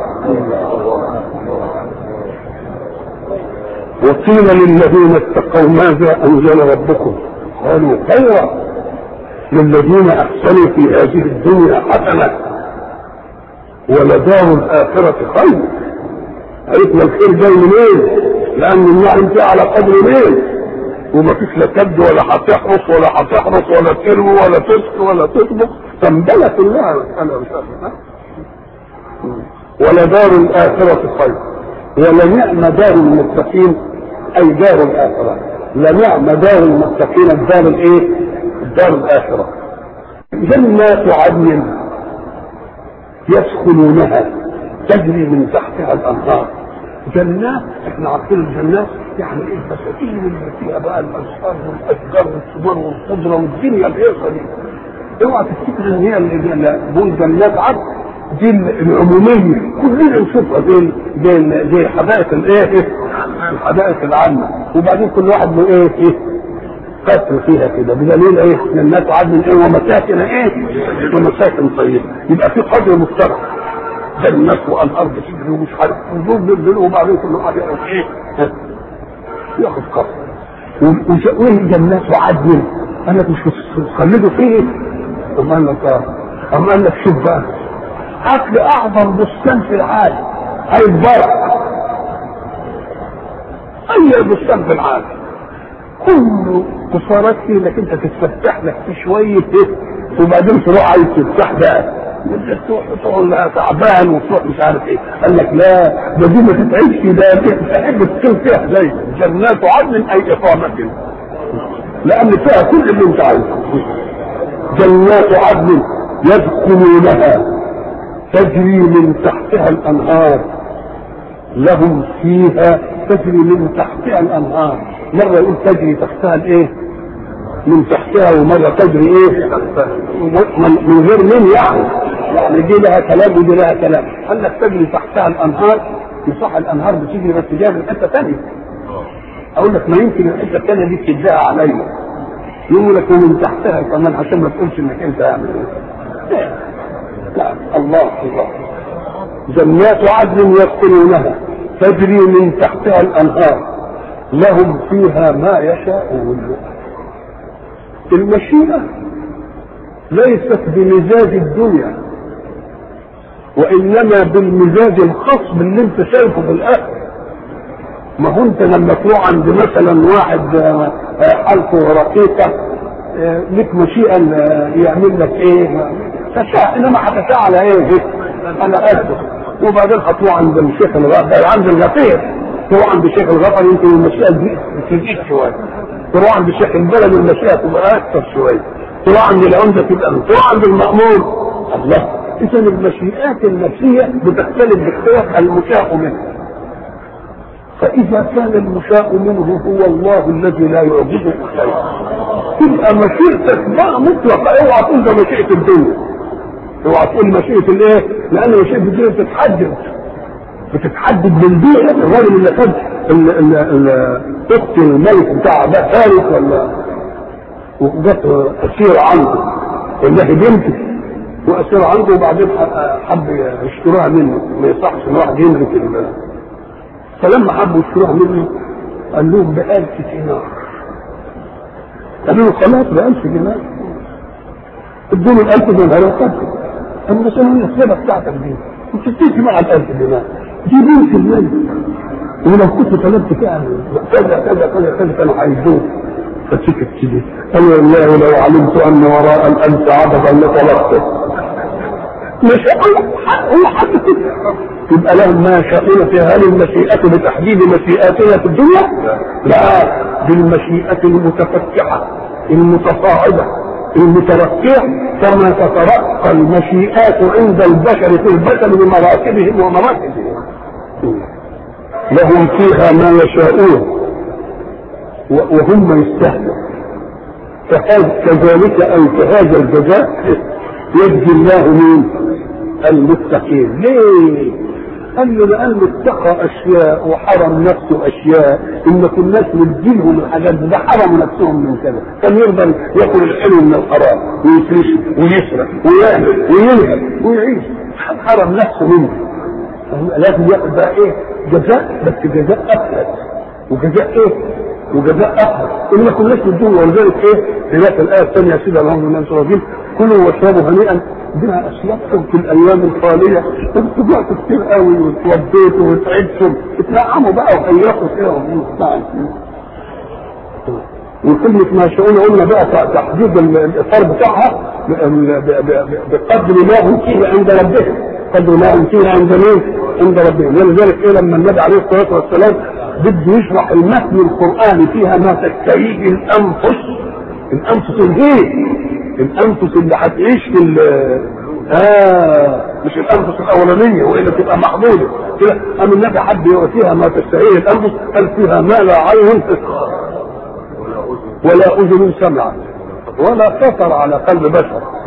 وقيل للذين اتقوا ماذا انزل ربكم قالوا خيرا للذين احسنوا في هذه الدنيا حسنه ولدار الاخره خير عرفنا الخير جاي منين لان النعم فيه على قدر مين وما فيش لا كد ولا هتحرس ولا هتحرس ولا تروي ولا تسقي ولا تطبخ تنبله كلها انا مش عارف ولدار الاخره خير ولنعم دار المتقين اي دار الاخره لنعم دار المتقين الدار الايه الدار الاخره جنات عدن يدخلونها تجري من تحتها الانهار جنات احنا عارفين الجنات يعني ايه البساتين اللي فيها بقى الاشجار والاشجار والثمار والخضره والدنيا الهيصه دي اوعى تفتكر ان هي اللي بقول جنات عدن دي العموميه كلنا نشوفها زي زي زي حدائق الايه الحدائق العامه وبعدين كل واحد له ايه ايه قصر فيها كده بدليل ايه ان الناس عدن ايه ومساكن ايه ومساكن طيبه يبقى في قدر مشترك جنات والارض تجري ومش عارف ونزول بالليل وبعدين كل واحد ياخد ايه ياخد قصر وايه جنات وعدن قال لك مش بتخلدوا فيه ثم قال لك اه أم قال لك شوف بقى هات لي اعظم بستان في العالم هيتبرع اي بستان في العالم كله قصارات فيه انك انت تتفتح لك في شويه ايه وبعدين تروح عايز تفتح بقى تروح تقول لها تعبان وتروح مش عارف ايه قال لك لا ده دي ما تتعيش ده تحب تكون فيها زي جنات عدن اي اقامه لان فيها كل اللي انت عايزه جنات عدن يدخلونها تجري من تحتها الانهار لهم فيها تجري من تحتها الانهار مره يقول تجري تحتها الايه من تحتها ومره تجري ايه من غير مين يعني يعني دي لها كلام ودي لها كلام قال لك تجري تحتها الانهار يصح الانهار بتجري بس جايه من حته ثانيه اقول لك ما يمكن الحته الثانيه دي تديها عليا يقول لك ومن تحتها كمان عشان ما تقولش انك انت يعني لا الله الله جنات عدن يدخلونها تجري من تحتها الانهار لهم فيها ما يشاءون المشيئه ليست بمزاج الدنيا وانما بالمزاج الخاص باللي انت شايفه في الاخر ما هو انت لما تروح عند مثلا واحد حالته رقيقه لك مشيئه يعمل لك ايه تشاء انما هتشاء على ايه انا اسف وبعدين هتروح عند الشيخ الغفر عند الغفير تروح عند الشيخ الغفر يمكن المشيئه دي تزيد شويه تروح عند الشيخ البلد المشيئه تبقى اكثر شويه تروح عند العمده تبقى تروح عند المامور الله اذا المشيئات النفسيه بتختلف باختلاف المشاء منه فإذا كان المشاء منه هو الله الذي لا يعجزه شيء تبقى مشيئتك بقى مطلقة اوعى تقول ده مشيئة الدنيا اوعى تقول مشيئة الايه؟ لأن مشيئة الدنيا بتتحدد بتتحدد بالبيئة الراجل اللي خد ال- ال- ال- اخت الملك بتاع ده فارس ولا وجت أسير عنده ولا هي بنته وأسير عنده وبعدين حب يشتروها منه ما يصحش ان واحد يملك ال- فلما حبوا يشتروها منه قال لهم بألف دينار قالوا له خلاص بألف دينار ادوني الألف دينار وقتل أنا بس أنا السبب بتاعتك دي مش تيجي مع الألف دينار دي بنت الملك ولو كنت طلبت فيها كذا كذا كذا كذا كانوا هيدوه فسكت كده قال والله لو علمت أن وراء الألف عددا لطلبته مش هو هو حد كده يبقى لهم ما يشاءون في هل المشيئة بتحديد مشيئاتنا في الدنيا؟ لا بالمشيئة المتفتحة المتصاعدة المترقية كما تترقى المشيئات عند البشر في البشر بمراتبهم ومراتبهم لهم فيها ما يشاءون وهم يستهزئون فهذا كذلك او كهذا الجزاء يجزي الله من المتقين ليه؟ قال له لانه اتقى اشياء وحرم نفسه اشياء ان الناس نديلهم الحاجات دي ده حرموا نفسهم من كذا كان يقدر ياكل الحلو من الحرام ويفرش ويسرق ويعمل وينهب ويعيش حرم نفسه منه لازم ياخد بقى ايه جزاء بس جزاء افلت وجزاء ايه وجزاء افضل ان ما كناش ندوه ولذلك ايه في الايه الثانيه سيدنا اللهم الناس الرجيم كلوا واشربوا هنيئا بما اسلفتم في الايام الخاليه انتوا جعتوا كتير قوي وتوديتوا وتعبتم اتنعموا بقى وخيروا كده وكلمة ما شاءون قلنا بقى تحديد الاطار بتاعها بقدر ما هم فيه عند ربهم قدر ما هم فيه عند مين؟ عند ربهم ولذلك ايه لما النبي عليه الصلاه والسلام بده يشرح المتن القراني فيها ما تستريح الانفس الانفس الايه؟ الانفس اللي هتعيش في اه مش الانفس الاولانيه والا تبقى محموده كده قام النبي حب فيها ما تستريح الانفس قال فيها ما لا عين ولا اذن سمعت ولا خطر على قلب بشر